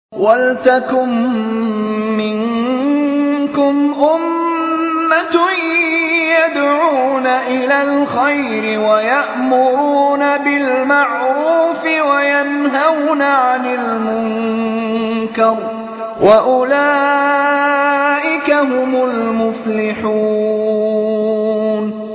وَلْتَكُن مِّنكُمْ أُمَّةٌ يَدْعُونَ إِلَى الْخَيْرِ وَيَأْمُرُونَ بِالْمَعْرُوفِ وَيَنْهَوْنَ عَنِ الْمُنكَرِ ۚ وَأُولَٰئِكَ هُمُ الْمُفْلِحُونَ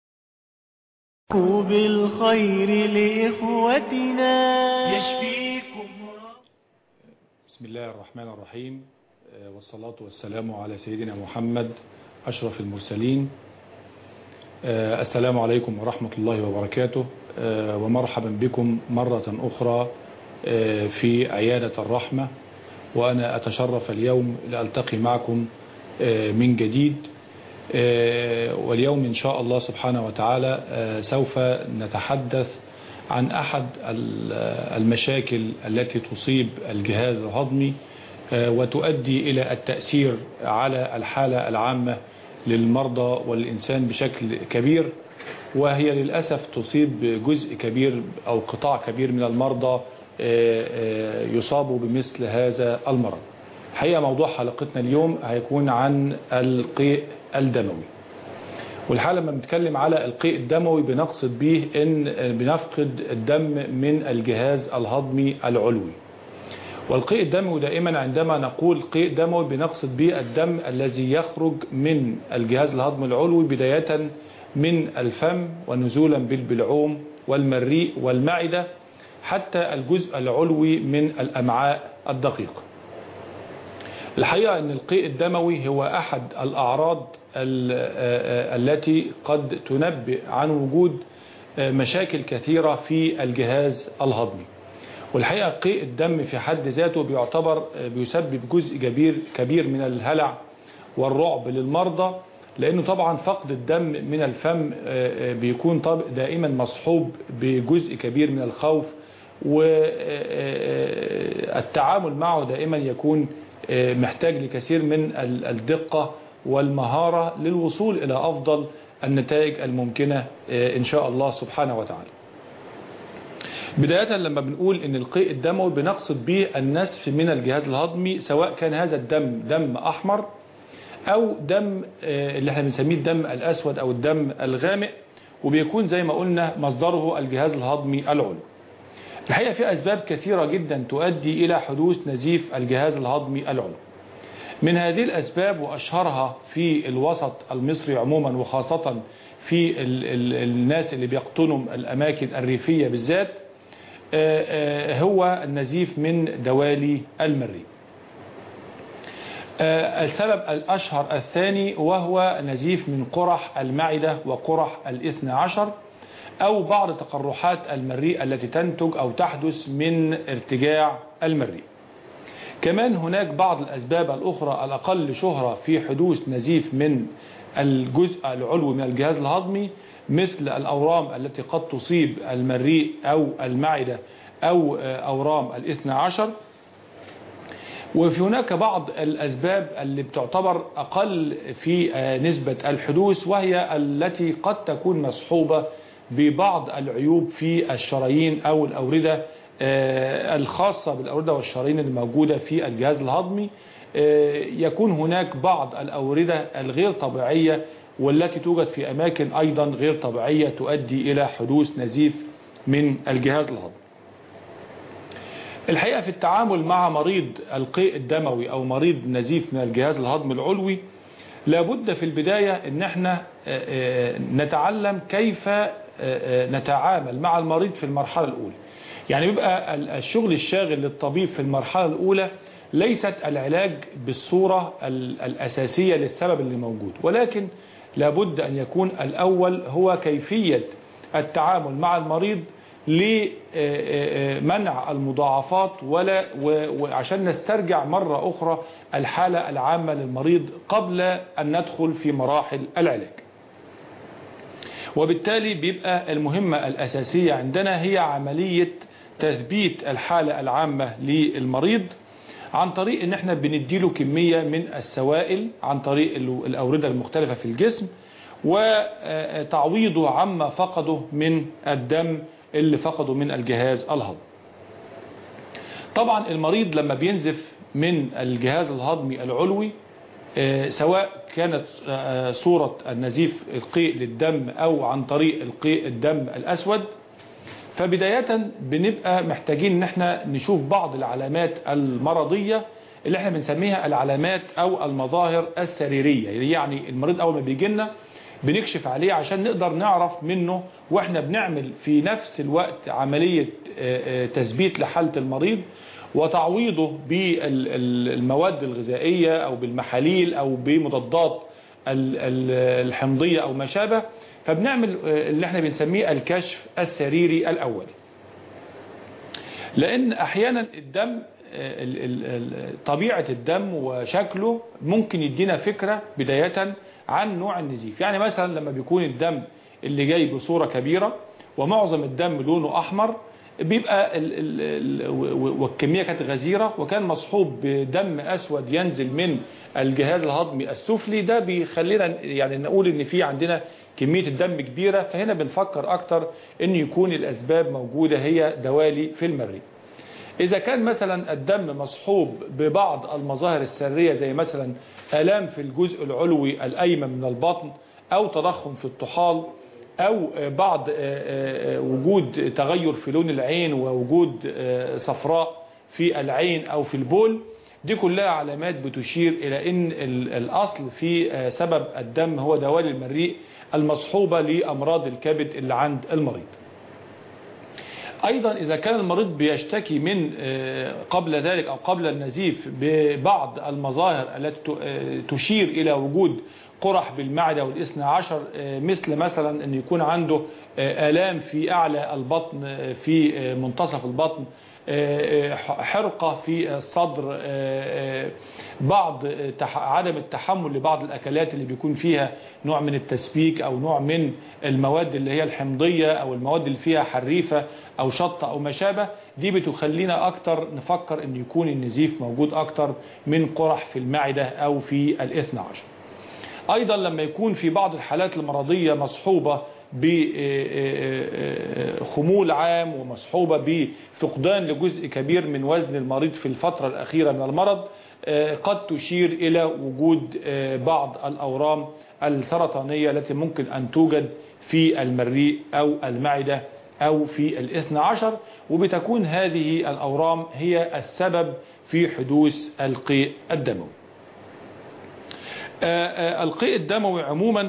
بالخير لإخوتنا يشفيكم بسم الله الرحمن الرحيم والصلاة والسلام على سيدنا محمد أشرف المرسلين السلام عليكم ورحمة الله وبركاته ومرحبا بكم مرة أخرى في عيادة الرحمة وأنا أتشرف اليوم لألتقي معكم من جديد واليوم إن شاء الله سبحانه وتعالى سوف نتحدث عن أحد المشاكل التي تصيب الجهاز الهضمي وتؤدي إلى التأثير على الحالة العامة للمرضى والإنسان بشكل كبير وهي للأسف تصيب جزء كبير أو قطاع كبير من المرضى يصابوا بمثل هذا المرض الحقيقة موضوع حلقتنا اليوم هيكون عن القيء الدموي والحالة لما بنتكلم على القيء الدموي بنقصد به ان بنفقد الدم من الجهاز الهضمي العلوي والقيء الدموي دائما عندما نقول قيء دموي بنقصد به الدم الذي يخرج من الجهاز الهضمي العلوي بداية من الفم ونزولا بالبلعوم والمريء والمعدة حتى الجزء العلوي من الأمعاء الدقيقة الحقيقة أن القيء الدموي هو أحد الأعراض التي قد تنبئ عن وجود مشاكل كثيرة في الجهاز الهضمي والحقيقة قيء الدم في حد ذاته بيعتبر بيسبب جزء كبير كبير من الهلع والرعب للمرضى لأنه طبعا فقد الدم من الفم بيكون دائما مصحوب بجزء كبير من الخوف والتعامل معه دائما يكون محتاج لكثير من الدقة والمهارة للوصول إلى أفضل النتائج الممكنة إن شاء الله سبحانه وتعالى بداية لما بنقول إن القيء الدموي بنقصد به النسف من الجهاز الهضمي سواء كان هذا الدم دم أحمر أو دم اللي احنا بنسميه الدم الأسود أو الدم الغامق وبيكون زي ما قلنا مصدره الجهاز الهضمي العلوي الحقيقة في أسباب كثيرة جدا تؤدي إلى حدوث نزيف الجهاز الهضمي العلوي من هذه الأسباب وأشهرها في الوسط المصري عموما وخاصة في ال ال الناس اللي بيقطنوا الأماكن الريفية بالذات هو النزيف من دوالي المريء السبب الأشهر الثاني وهو نزيف من قرح المعدة وقرح الاثنى عشر أو بعض تقرحات المريء التي تنتج أو تحدث من ارتجاع المريء كمان هناك بعض الأسباب الأخرى الأقل شهرة في حدوث نزيف من الجزء العلوي من الجهاز الهضمي مثل الأورام التي قد تصيب المريء أو المعدة أو أورام الاثنى عشر وفي هناك بعض الأسباب اللي بتعتبر أقل في نسبة الحدوث وهي التي قد تكون مصحوبة ببعض العيوب في الشرايين أو الأوردة الخاصة بالأوردة والشرايين الموجودة في الجهاز الهضمي يكون هناك بعض الأوردة الغير طبيعية والتي توجد في أماكن أيضا غير طبيعية تؤدي إلى حدوث نزيف من الجهاز الهضمي الحقيقة في التعامل مع مريض القيء الدموي أو مريض نزيف من الجهاز الهضمي العلوي لابد في البداية ان احنا نتعلم كيف نتعامل مع المريض في المرحلة الأولى يعني بيبقى الشغل الشاغل للطبيب في المرحلة الأولى ليست العلاج بالصورة الأساسية للسبب اللي موجود ولكن لابد أن يكون الأول هو كيفية التعامل مع المريض لمنع المضاعفات ولا وعشان نسترجع مرة أخرى الحالة العامة للمريض قبل أن ندخل في مراحل العلاج وبالتالي بيبقى المهمة الأساسية عندنا هي عملية تثبيت الحالة العامة للمريض عن طريق ان احنا بنديله كمية من السوائل عن طريق الأوردة المختلفة في الجسم وتعويضه عما فقده من الدم اللي فقده من الجهاز الهضمي طبعا المريض لما بينزف من الجهاز الهضمي العلوي آه، سواء كانت آه، صورة النزيف القيء للدم أو عن طريق القيء الدم الأسود فبداية بنبقى محتاجين ان احنا نشوف بعض العلامات المرضية اللي احنا بنسميها العلامات او المظاهر السريرية يعني المريض اول ما بيجي لنا بنكشف عليه عشان نقدر نعرف منه واحنا بنعمل في نفس الوقت عملية آه، آه، تثبيت لحالة المريض وتعويضه بالمواد الغذائية او بالمحاليل او بمضادات ال- ال- الحمضية او ما شابه فبنعمل آه، اللي احنا بنسميه الكشف السريري الاولي لان احيانا الدم آه، ال- ال- ال- طبيعة الدم وشكله ممكن يدينا فكرة بداية عن نوع النزيف يعني مثلا لما بيكون الدم اللي جاي بصورة كبيرة ومعظم الدم لونه احمر بيبقى ال ال ال و- والكمية كانت غزيرة وكان مصحوب بدم أسود ينزل من الجهاز الهضمي السفلي ده بيخلينا يعني نقول ان في عندنا كمية الدم كبيرة فهنا بنفكر أكتر ان يكون الأسباب موجودة هي دوالي في المريء إذا كان مثلا الدم مصحوب ببعض المظاهر السرية زي مثلا آلام في الجزء العلوي الأيمن من البطن أو تضخم في الطحال أو بعض وجود تغير في لون العين ووجود صفراء في العين أو في البول دي كلها علامات بتشير إلى أن ال- الأصل في سبب الدم هو دوالي المريء المصحوبة لأمراض الكبد اللي عند المريض أيضا إذا كان المريض بيشتكي من آه، قبل ذلك أو قبل النزيف ببعض المظاهر التي ت- آه، تشير إلى وجود قرح بالمعدة والإثنى عشر آه، مثل مثلا أن يكون عنده آه، آلام في أعلى البطن آه، في آه، منتصف البطن آه، آه، حرقة في الصدر آه، آه، بعض آه، تح- عدم التحمل لبعض الأكلات اللي بيكون فيها نوع من التسبيك أو نوع من المواد اللي هي الحمضية أو المواد اللي فيها حريفة أو شطة أو ما شابه دي بتخلينا أكتر نفكر أن يكون النزيف موجود أكتر من قرح في المعدة أو في الإثنى عشر أيضا لما يكون في بعض الحالات المرضية مصحوبة بخمول عام ومصحوبة بفقدان لجزء كبير من وزن المريض في الفترة الأخيرة من المرض آه، قد تشير إلى وجود آه، بعض الأورام السرطانية التي ممكن أن توجد في المريء أو المعدة أو في الاثنى عشر وبتكون هذه الأورام هي السبب في حدوث القيء الدموي آه، آه، القيء الدموي عموما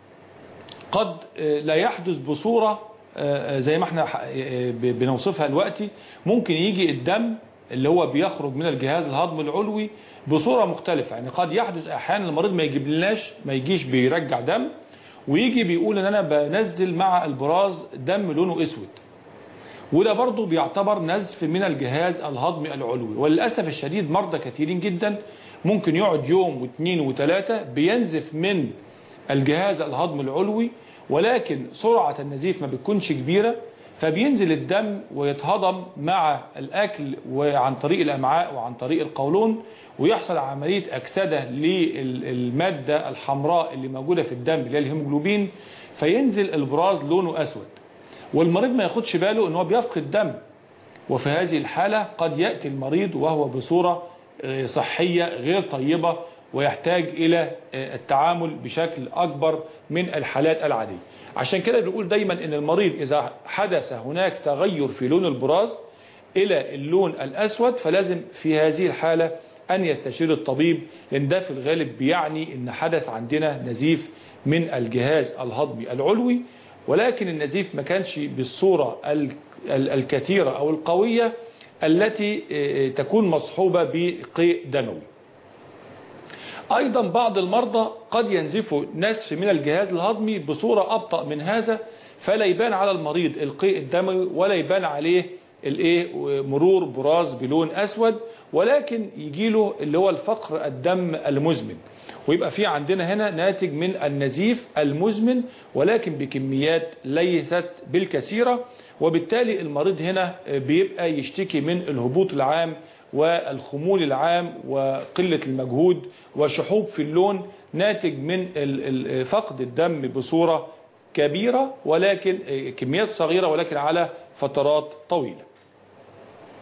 قد آه، لا يحدث بصورة آه، آه، زي ما احنا ح- آه، ب- بنوصفها دلوقتي ممكن يجي الدم اللي هو بيخرج من الجهاز الهضمي العلوي بصورة مختلفة يعني قد يحدث احيانا المريض ما يجيب لناش ما يجيش بيرجع دم ويجي بيقول ان انا بنزل مع البراز دم لونه اسود وده برضه بيعتبر نزف من الجهاز الهضمي العلوي وللأسف الشديد مرضى كثيرين جدا ممكن يقعد يوم واثنين وثلاثة بينزف من الجهاز الهضمي العلوي ولكن سرعة النزيف ما بتكونش كبيرة فبينزل الدم ويتهضم مع الأكل وعن طريق الأمعاء وعن طريق القولون ويحصل عملية أكسدة للمادة الحمراء اللي موجودة في الدم اللي هي الهيموجلوبين فينزل البراز لونه أسود والمريض ما ياخدش باله ان هو بيفقد دم وفي هذه الحالة قد يأتي المريض وهو بصورة آه، صحية غير طيبة ويحتاج إلى آه، التعامل بشكل أكبر من الحالات العادية عشان كده بنقول دايما ان المريض إذا حدث هناك تغير في لون البراز إلى اللون الأسود فلازم في هذه الحالة أن يستشير الطبيب لأن ده في الغالب بيعني أن حدث عندنا نزيف من الجهاز الهضمي العلوي ولكن النزيف ما كانش بالصورة ال- ال- الكثيرة أو القوية التي آه، تكون مصحوبة بقيء دموي أيضا بعض المرضى قد ينزفوا نزف من الجهاز الهضمي بصورة أبطأ من هذا فلا يبان على المريض القيء الدموي ولا يبان عليه الايه مرور براز بلون أسود ولكن يجيله اللي هو الفقر الدم المزمن ويبقى في عندنا هنا ناتج من النزيف المزمن ولكن بكميات ليست بالكثيرة وبالتالي المريض هنا بيبقى يشتكي من الهبوط العام والخمول العام وقلة المجهود وشحوب في اللون ناتج من ال- ال- فقد الدم بصورة كبيرة ولكن كميات صغيرة ولكن على فترات طويلة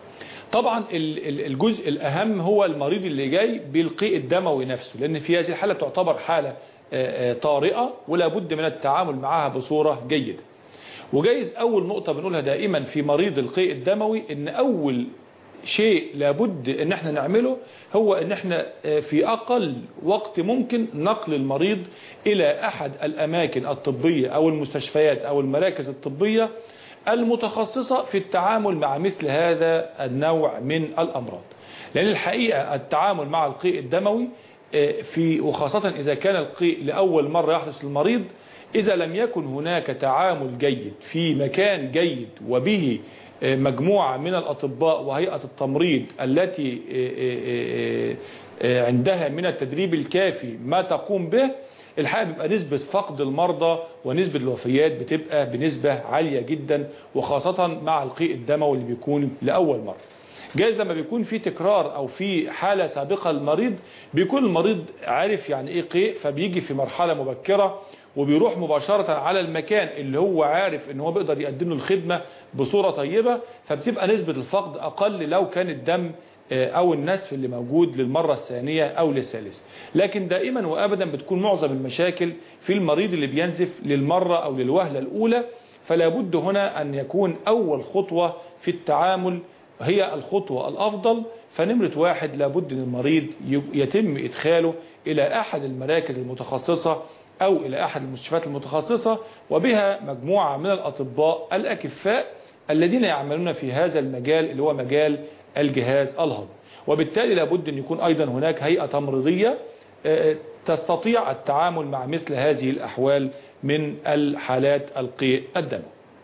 طبعا ال- ال- الجزء الأهم هو المريض اللي جاي بالقيء الدموي نفسه لأن في هذه الحالة تعتبر حالة آه، آه، طارئة ولا بد من التعامل معها بصورة جيدة وجايز أول نقطة بنقولها دائما في مريض القيء الدموي إن أول شيء لابد ان احنا نعمله هو ان احنا آه، في اقل وقت ممكن نقل المريض الى احد الاماكن الطبية او المستشفيات او المراكز الطبية المتخصصة في التعامل مع مثل هذا النوع من الامراض لان الحقيقة التعامل مع القيء الدموي آه، في وخاصة اذا كان القيء لاول مرة يحدث للمريض إذا لم يكن هناك تعامل جيد في مكان جيد وبه آه، مجموعة من الأطباء وهيئة التمريض التي آه، آه، آه، عندها من التدريب الكافي ما تقوم به الحقيقة بيبقى نسبة فقد المرضى ونسبة الوفيات بتبقى بنسبة عالية جدا وخاصة مع القيء الدموي اللي بيكون لأول مرة جايز لما بيكون في تكرار او في حالة سابقة للمريض بيكون المريض عارف يعني ايه قيء فبيجي في مرحلة مبكرة وبيروح مباشرة على المكان اللي هو عارف ان هو بيقدر يقدم له الخدمة بصورة طيبة فبتبقى نسبة الفقد اقل لو كان الدم آه، او النسف اللي موجود للمرة الثانية او للثالثة لكن دائما وابدا بتكون معظم المشاكل في المريض اللي بينزف للمرة او للوهلة الاولى فلا بد هنا ان يكون اول خطوة في التعامل هي الخطوة الأفضل فنمرة واحد لابد أن المريض ي- يتم إدخاله إلى أحد المراكز المتخصصة أو إلى أحد المستشفيات المتخصصة وبها مجموعة من الأطباء الأكفاء الذين يعملون في هذا المجال اللي هو مجال الجهاز الهضمي وبالتالي لابد أن يكون أيضا هناك هيئة تمريضية آه، تستطيع التعامل مع مثل هذه الأحوال من الحالات القيء الدموي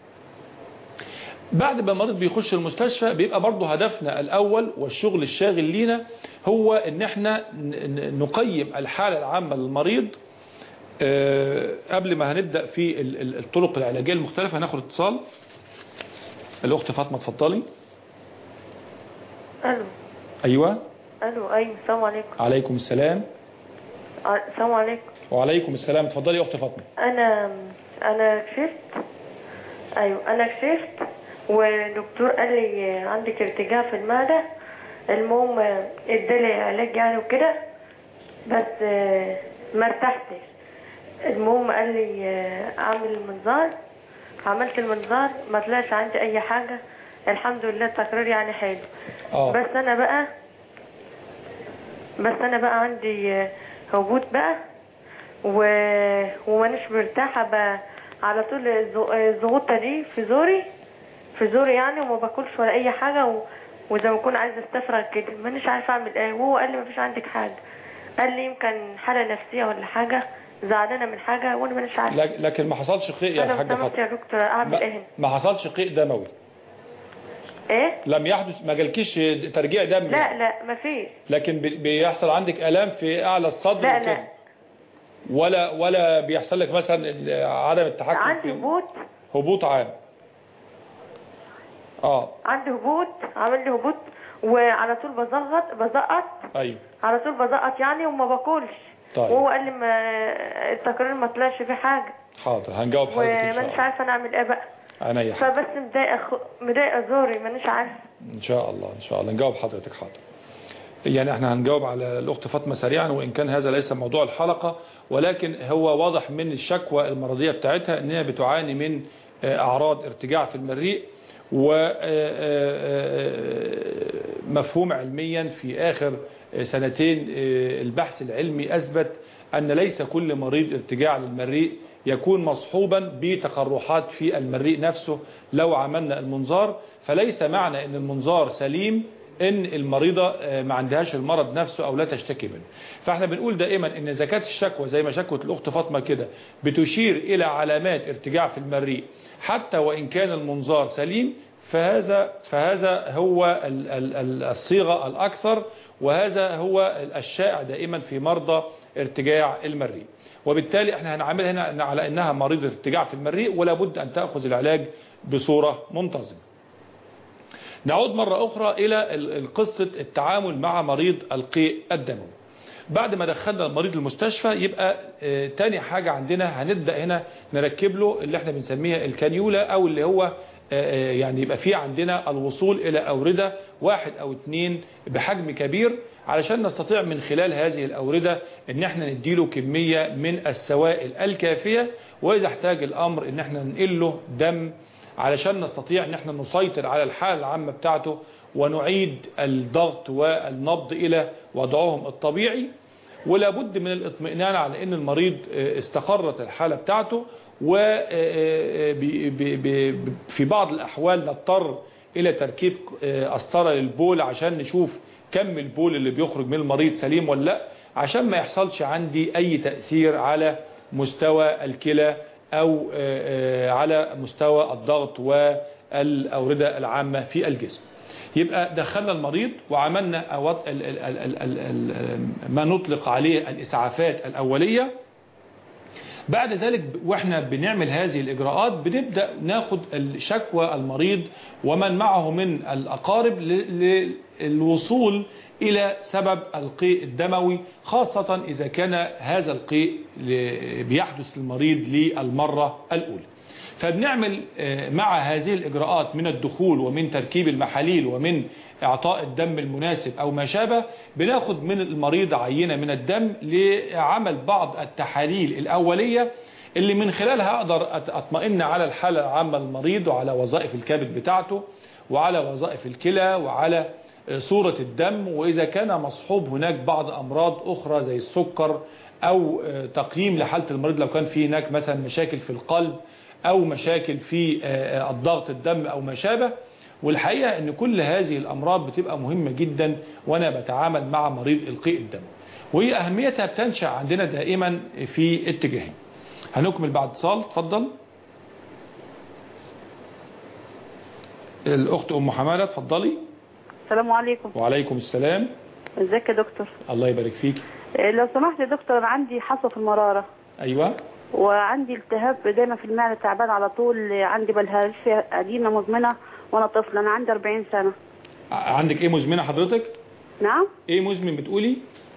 بعد ما المريض بيخش المستشفى بيبقى برضه هدفنا الأول والشغل الشاغل لينا هو ان احنا ن- ن- نقيم الحالة العامة للمريض آه، قبل ما هنبدأ في ال- ال- الطرق العلاجية المختلفة هناخد اتصال الأخت فاطمة اتفضلي الو أيوة الو ايوه السلام عليكم عليكم السلام ع- السلام عليكم وعليكم السلام اتفضلي يا أخت فاطمة انا انا كشفت ايوه انا كشفت ودكتور قال لي عندك ارتجاع في المعده المهم ادالي علاج يعني وكده بس آه، ما ارتحتش المهم قال لي آه، اعمل المنظار عملت المنظار ما طلعش عندي اي حاجه الحمد لله التقرير يعني حلو اه بس انا بقى بس انا بقى عندي آه، هبوط بقى و... ومانيش مرتاحة بقى على طول الز- الزغوطة دي في زوري في زوري يعني وما باكلش ولا اي حاجة و... وزي ما اكون عايزة استفرغ كده مانيش عارفة اعمل ايه وهو قال لي مفيش عندك حاجة قال لي يمكن حالة نفسية ولا حاجة زعلانة من حاجة وانا مانيش عارفة لك- لكن ما حصلش قيء يا انا حاجة سمعت فاطمة يا دكتور اعمل ايه ما, هنا ما حصلش قيء دموي ايه لم يحدث ما جالكيش ترجيع دم لا لا مفيش لكن بي- بيحصل عندك آلام في أعلى الصدر لا وكده. لا ولا ولا بيحصل لك مثلا ال- عدم التحكم عندي في هبوط هبوط عام اه عندي هبوط عامل لي هبوط وعلى طول بزغط بزقط ايوه على طول بزقط يعني وما باكلش طيب. وهو قال لي ما التقرير ما طلعش فيه حاجه حاضر هنجاوب حضرتك ان ومانيش شاء الله عارفه انا اعمل ايه بقى عينيا حاضر. فبس مضايقه خ- مضايقه زوري مانيش عارفه ان شاء الله ان شاء الله نجاوب حضرتك حاضر يعني احنا هنجاوب على الاخت فاطمه سريعا وان كان هذا ليس موضوع الحلقه ولكن هو واضح من الشكوى المرضيه بتاعتها ان هي بتعاني من آه، اعراض ارتجاع في المريء ومفهوم علميا في آخر سنتين آه، البحث العلمي أثبت أن ليس كل مريض ارتجاع للمريء يكون مصحوبا بتقرحات في المريء نفسه لو عملنا المنظار فليس معنى أن المنظار سليم ان المريضة آه، ما عندهاش المرض نفسه او لا تشتكي منه فاحنا بنقول دائما ان اذا كانت الشكوى زي ما شكوت الاخت فاطمة كده بتشير الى علامات ارتجاع في المريء حتى وان كان المنظار سليم فهذا فهذا هو ال- ال- ال- الصيغة الاكثر وهذا هو الشائع دائما في مرضى ارتجاع المريء وبالتالي احنا هنعمل هنا على انها مريضة ارتجاع في المريء ولا بد ان تأخذ العلاج بصورة منتظمة نعود مرة أخرى إلى ال- القصة التعامل مع مريض القيء الدموي بعد ما دخلنا المريض المستشفى يبقى آه، تاني حاجة عندنا هنبدأ هنا نركب له اللي احنا بنسميها الكانيولا أو اللي هو آه، آه، يعني يبقى في عندنا الوصول إلى أوردة واحد أو اتنين بحجم كبير علشان نستطيع من خلال هذه الأوردة ان احنا نديله كمية من السوائل الكافية وإذا احتاج الأمر ان احنا ننقل له دم علشان نستطيع ان احنا نسيطر على الحالة العامة بتاعته ونعيد الضغط والنبض إلى وضعهم الطبيعي ولا بد من الاطمئنان على ان المريض آه، استقرت الحالة بتاعته وفي بعض الأحوال نضطر إلى تركيب آه، قسطرة للبول عشان نشوف كم البول اللي بيخرج من المريض سليم ولا لا عشان ما يحصلش عندي أي تأثير على مستوى الكلى أو آه، آه، على مستوى الضغط والأوردة العامة في الجسم يبقى دخلنا المريض وعملنا أوط- ال- ال- ال- ال- ال- ما نطلق عليه الإسعافات الأولية بعد ذلك ب- واحنا بنعمل هذه الإجراءات بنبدأ ناخد الشكوى المريض ومن معه من الأقارب ل- للوصول إلى سبب القيء الدموي خاصة إذا كان هذا القيء ل- بيحدث للمريض للمرة الأولى فبنعمل آه، مع هذه الإجراءات من الدخول ومن تركيب المحاليل ومن إعطاء الدم المناسب أو ما شابه بناخد من المريض عينة من الدم لعمل بعض التحاليل الأولية اللي من خلالها أقدر أت- أطمئن على الحالة العامة للمريض وعلى وظائف الكبد بتاعته وعلى وظائف الكلى وعلى آه، صورة الدم وإذا كان مصحوب هناك بعض أمراض أخرى زي السكر أو آه، تقييم لحالة المريض لو كان في هناك مثلا مشاكل في القلب أو مشاكل في آه، الضغط الدم أو ما شابه والحقيقة أن كل هذه الأمراض بتبقى مهمة جدا وأنا بتعامل مع مريض القيء الدم وهي أهميتها بتنشأ عندنا دائما في اتجاهين هنكمل بعد اتصال اتفضل الأخت أم حمالة اتفضلي السلام عليكم وعليكم السلام ازيك يا دكتور الله يبارك فيك إيه، لو سمحت يا دكتور انا عندي حصوه في المراره أيوة وعندي التهاب دايما في المعده تعبان على طول عندي بلهارسيا قديمه مزمنه وانا طفله انا عندي 40 سنه ع- عندك إيه مزمنة حضرتك نعم إيه مزمن بتقولي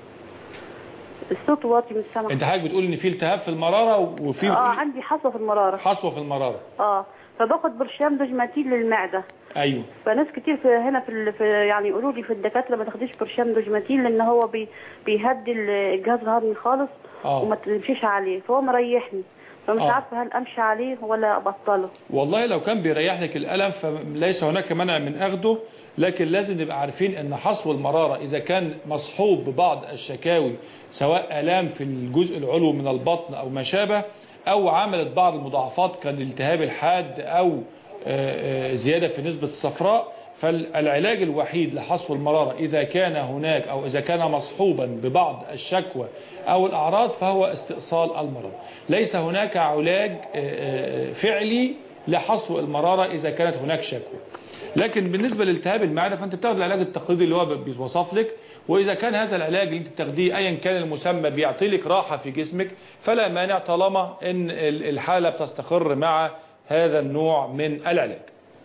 الصوت واطي من السماء أنت حضرتك بتقول إن في التهاب في المرارة وفي اه بتقولي عندي حصوه في المراره حصوة في المرارة اه فباخد برشام دوجماتين للمعده أيوة فناس كتير في هنا في, ال- في يعني يقولوا لي في الدكاتره ما تاخديش برشام دوجماتين لان هو بي بيهدي ال- الجهاز الهضمي خالص آه. وما تمشيش عليه فهو مريحني فمش آه. عارفه هل امشي عليه ولا ابطله والله لو كان بيريح لك الألم فليس هناك منع من أخده لكن لازم نبقى عارفين أن حصو المرارة إذا كان مصحوب ببعض الشكاوي سواء آلام في الجزء العلوي من البطن أو ما شابه أو عملت بعض المضاعفات كالالتهاب الحاد أو آه، آه، زيادة في نسبة الصفراء فالعلاج الوحيد لحصو المرارة إذا كان هناك أو إذا كان مصحوبا ببعض الشكوى أو الأعراض فهو استئصال المرض ليس هناك علاج آه، آه، فعلي لحصو المرارة إذا كانت هناك شكوى لكن بالنسبة لالتهاب المعدة فأنت بتاخد العلاج التقليدي اللي هو بيتوصف لك وإذا كان هذا العلاج اللي انت بتاخديه أيا كان المسمى بيعطي لك راحة في جسمك فلا مانع طالما أن ال- الحالة بتستقر مع هذا النوع من العلاج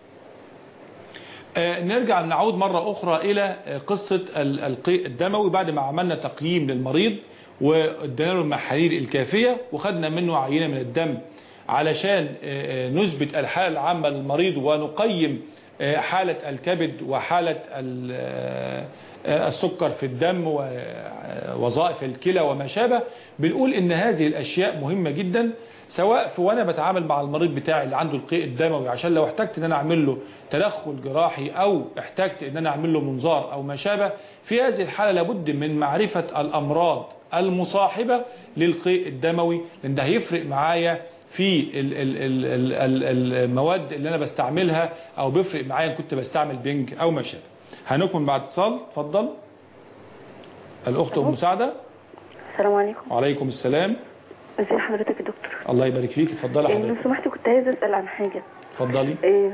آه، نرجع نعود مرة أخرى إلى آه، قصة ال- القيء الدموي بعد ما عملنا تقييم للمريض وادينا له المحاليل الكافية وخدنا منه عينة من الدم علشان آه، آه، نثبت الحالة العامة للمريض ونقيم آه، حالة الكبد وحالة ال- آه، آه، السكر في الدم ووظائف الكلى وما شابه بنقول ان هذه الاشياء مهمة جدا سواء في وانا بتعامل مع المريض بتاعي اللي عنده القيء الدموي عشان لو احتجت ان انا اعمل له تدخل جراحي او احتجت ان انا اعمل له منظار او ما شابه في هذه الحالة لابد من معرفة الامراض المصاحبة للقيء الدموي لان ده هيفرق معايا في ال ال ال ال ال المواد اللي انا بستعملها او بيفرق معايا ان كنت بستعمل بنج او ما شابه هنكمل بعد اتصال اتفضل الاخت ام مساعده السلام عليكم وعليكم السلام ازي حضرتك يا دكتور الله يبارك فيك اتفضلي إيه، لو حضرتك سمحت كنت عايزه اسال عن حاجه اتفضلي إيه،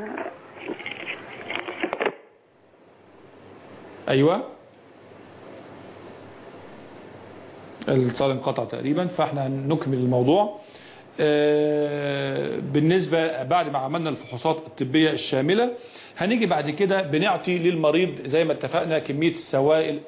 ايوه الاتصال انقطع تقريبا فاحنا نكمل الموضوع آه، بالنسبة بعد ما عملنا الفحوصات الطبية الشاملة هنيجي بعد كده بنعطي للمريض زي ما اتفقنا كمية السوائل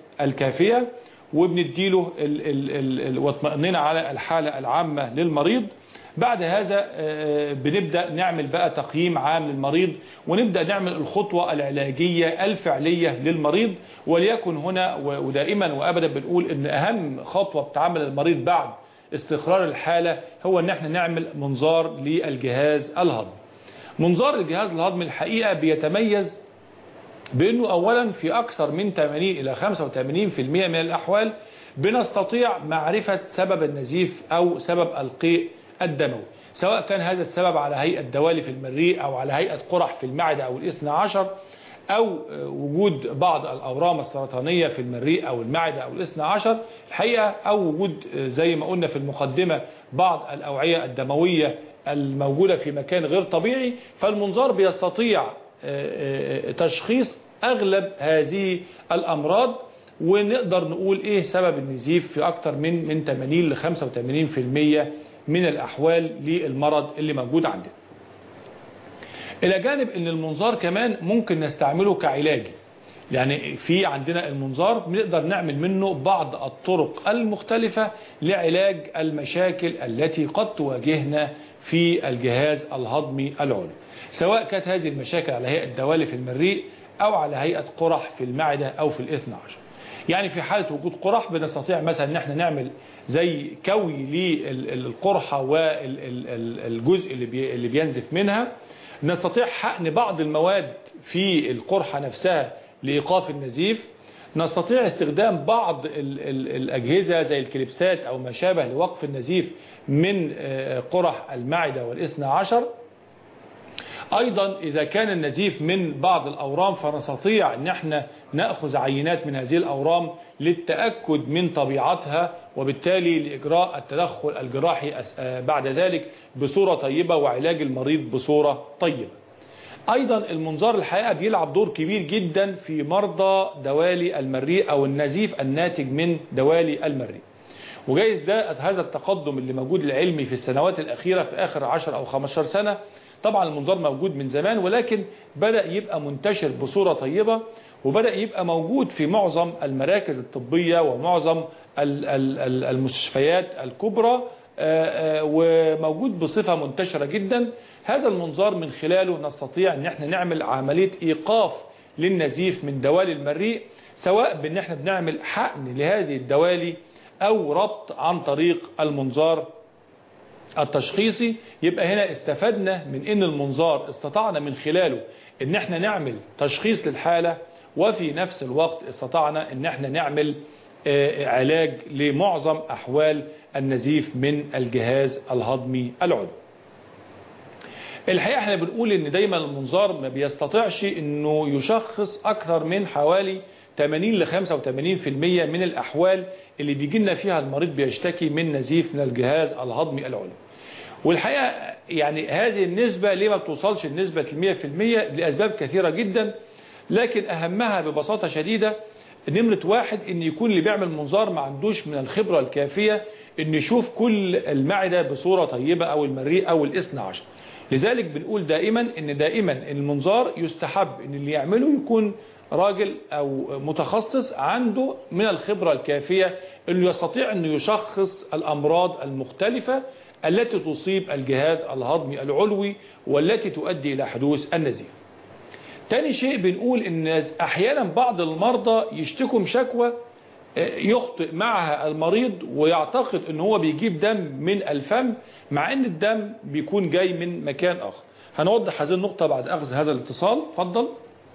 الكافية وبنديله ال- ال- ال- ال- واطمئننا على الحالة العامة للمريض بعد هذا آه، بنبدأ نعمل بقى تقييم عام للمريض ونبدأ نعمل الخطوة العلاجية الفعلية للمريض وليكن هنا و- ودائما وأبدا بنقول ان أهم خطوة بتعمل المريض بعد استقرار الحالة هو ان احنا نعمل منظار للجهاز الهضمي منظار الجهاز الهضمي الحقيقة بيتميز بأنه أولا في أكثر من 80 إلى 85% من الأحوال بنستطيع معرفة سبب النزيف أو سبب القيء الدموي سواء كان هذا السبب على هيئة دوالي في المريء أو على هيئة قرح في المعدة أو الاثنى عشر أو آه، وجود بعض الأورام السرطانية في المريء أو المعدة أو الاثنى عشر الحقيقة أو وجود آه، زي ما قلنا في المقدمة بعض الأوعية الدموية الموجودة في مكان غير طبيعي فالمنظار بيستطيع آه، آه، تشخيص أغلب هذه الأمراض ونقدر نقول إيه سبب النزيف في أكتر من من 80 ل 85% من الأحوال للمرض اللي موجود عندنا إلى جانب أن المنظار كمان ممكن نستعمله كعلاجي يعني في عندنا المنظار بنقدر نعمل منه بعض الطرق المختلفة لعلاج المشاكل التي قد تواجهنا في الجهاز الهضمي العلوي سواء كانت هذه المشاكل على هيئة دوالي في المريء أو على هيئة قرح في المعدة أو في الاثنى عشر يعني في حالة وجود قرح بنستطيع مثلا ان احنا نعمل زي كوي للقرحة والجزء اللي بي- اللي بينزف منها نستطيع حقن بعض المواد في القرحة نفسها لإيقاف النزيف نستطيع استخدام بعض ال ال الأجهزة زي الكليبسات أو ما شابه لوقف النزيف من آه، قرح المعدة والإثنى عشر ايضا اذا كان النزيف من بعض الاورام فنستطيع ان احنا ناخذ عينات من هذه الاورام للتاكد من طبيعتها وبالتالي لاجراء التدخل الجراحي أس- آه بعد ذلك بصوره طيبه وعلاج المريض بصوره طيبه ايضا المنظار الحقيقه بيلعب دور كبير جدا في مرضى دوالي المريء او النزيف الناتج من دوالي المريء وجايز ده هذا التقدم اللي موجود العلمي في السنوات الأخيرة في آخر 10 أو 15 سنة طبعا المنظار موجود من زمان ولكن بدأ يبقى منتشر بصورة طيبة وبدأ يبقى موجود في معظم المراكز الطبية ومعظم ال- ال- ال- المستشفيات الكبرى آه، آه، وموجود بصفة منتشرة جدا هذا المنظار من خلاله نستطيع ان احنا نعمل عملية ايقاف للنزيف من دوالي المريء سواء بان احنا بنعمل حقن لهذه الدوالي او ربط عن طريق المنظار التشخيصي يبقى هنا استفدنا من ان المنظار استطعنا من خلاله ان احنا نعمل تشخيص للحالة وفي نفس الوقت استطعنا ان احنا نعمل آه، علاج لمعظم احوال النزيف من الجهاز الهضمي العلوي الحقيقة احنا بنقول ان دايما المنظار ما بيستطيعش انه يشخص اكثر من حوالي 80 ل 85% من الاحوال اللي بيجي لنا فيها المريض بيشتكي من نزيف من الجهاز الهضمي العلوي والحقيقة يعني هذه النسبة ليه ما بتوصلش النسبة 100% لأسباب كثيرة جدا لكن أهمها ببساطة شديدة نمرة واحد ان يكون اللي بيعمل منظار ما عندوش من الخبرة الكافية ان يشوف كل المعدة بصورة طيبة او المريء او الاثنى عشر لذلك بنقول دائما ان دائما المنظار يستحب ان اللي يعمله يكون راجل او متخصص عنده من الخبرة الكافية انه يستطيع انه يشخص الامراض المختلفة التي تصيب الجهاز الهضمي العلوي والتي تؤدي الى حدوث النزيف تاني شيء بنقول ان احيانا بعض المرضى يشتكوا شكوى يخطئ معها المريض ويعتقد ان هو بيجيب دم من الفم مع ان الدم بيكون جاي من مكان اخر هنوضح هذه النقطة بعد اخذ هذا الاتصال اتفضل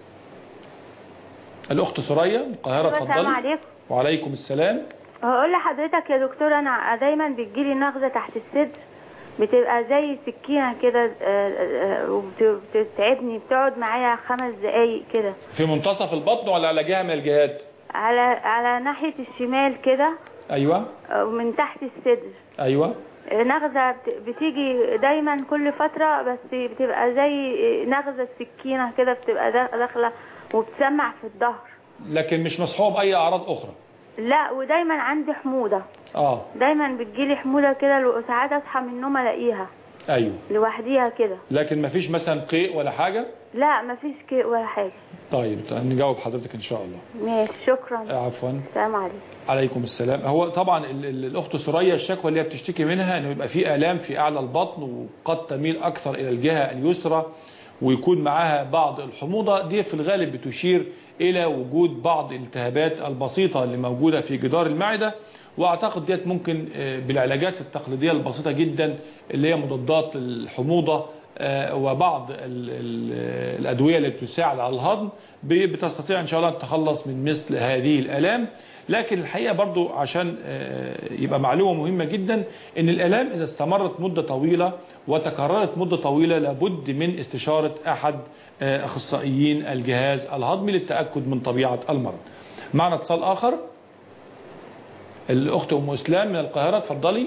الاخت ثريا من القاهرة السلام اتفضلي عليكم وعليكم السلام هقول لحضرتك يا دكتور انا دايما بتجيلي نغزه تحت الصدر بتبقى زي سكينه كده آه، آه، وبتتعبني بتقعد معايا خمس دقايق كده في منتصف البطن ولا على جهة من الجهات على على ناحيه الشمال كده ايوه آه، ومن تحت الصدر ايوه آه، نغزه بت- بتيجي دايما كل فتره بس بتبقى زي نغزه سكينه كده بتبقى دا- داخله وبتسمع في الظهر لكن مش مصحوب اي اعراض اخرى لا ودايما عندي حموضه اه دايما بتجيلي حموضه كده وساعات اصحى من النوم الاقيها ايوه لوحديها كده لكن ما فيش مثلا قيء ولا حاجة لا مفيش كده ولا حاجة طيب طيب نجاوب حضرتك ان شاء الله ماشي شكرا آه، عفوا السلام عليكم عليكم السلام هو طبعا ال- ال- الاخت سوريا الشكوى اللي هي بتشتكي منها انه يبقى في الام في اعلى البطن وقد تميل اكثر الى الجهه اليسرى ويكون معاها بعض الحموضه دي في الغالب بتشير الى وجود بعض الالتهابات البسيطه اللي موجوده في جدار المعده واعتقد ديت ممكن آه، بالعلاجات التقليديه البسيطه جدا اللي هي مضادات الحموضه آه، وبعض ال- ال- الادويه اللي بتساعد على الهضم ب- بتستطيع ان شاء الله تتخلص من مثل هذه الالام لكن الحقيقه برضو عشان آه، يبقى معلومه مهمه جدا ان الالام اذا استمرت مده طويله وتكررت مده طويله لابد من استشاره احد آه، اخصائيين الجهاز الهضمي للتاكد من طبيعه المرض. معنا اتصال اخر الاخت ام اسلام من القاهره اتفضلي.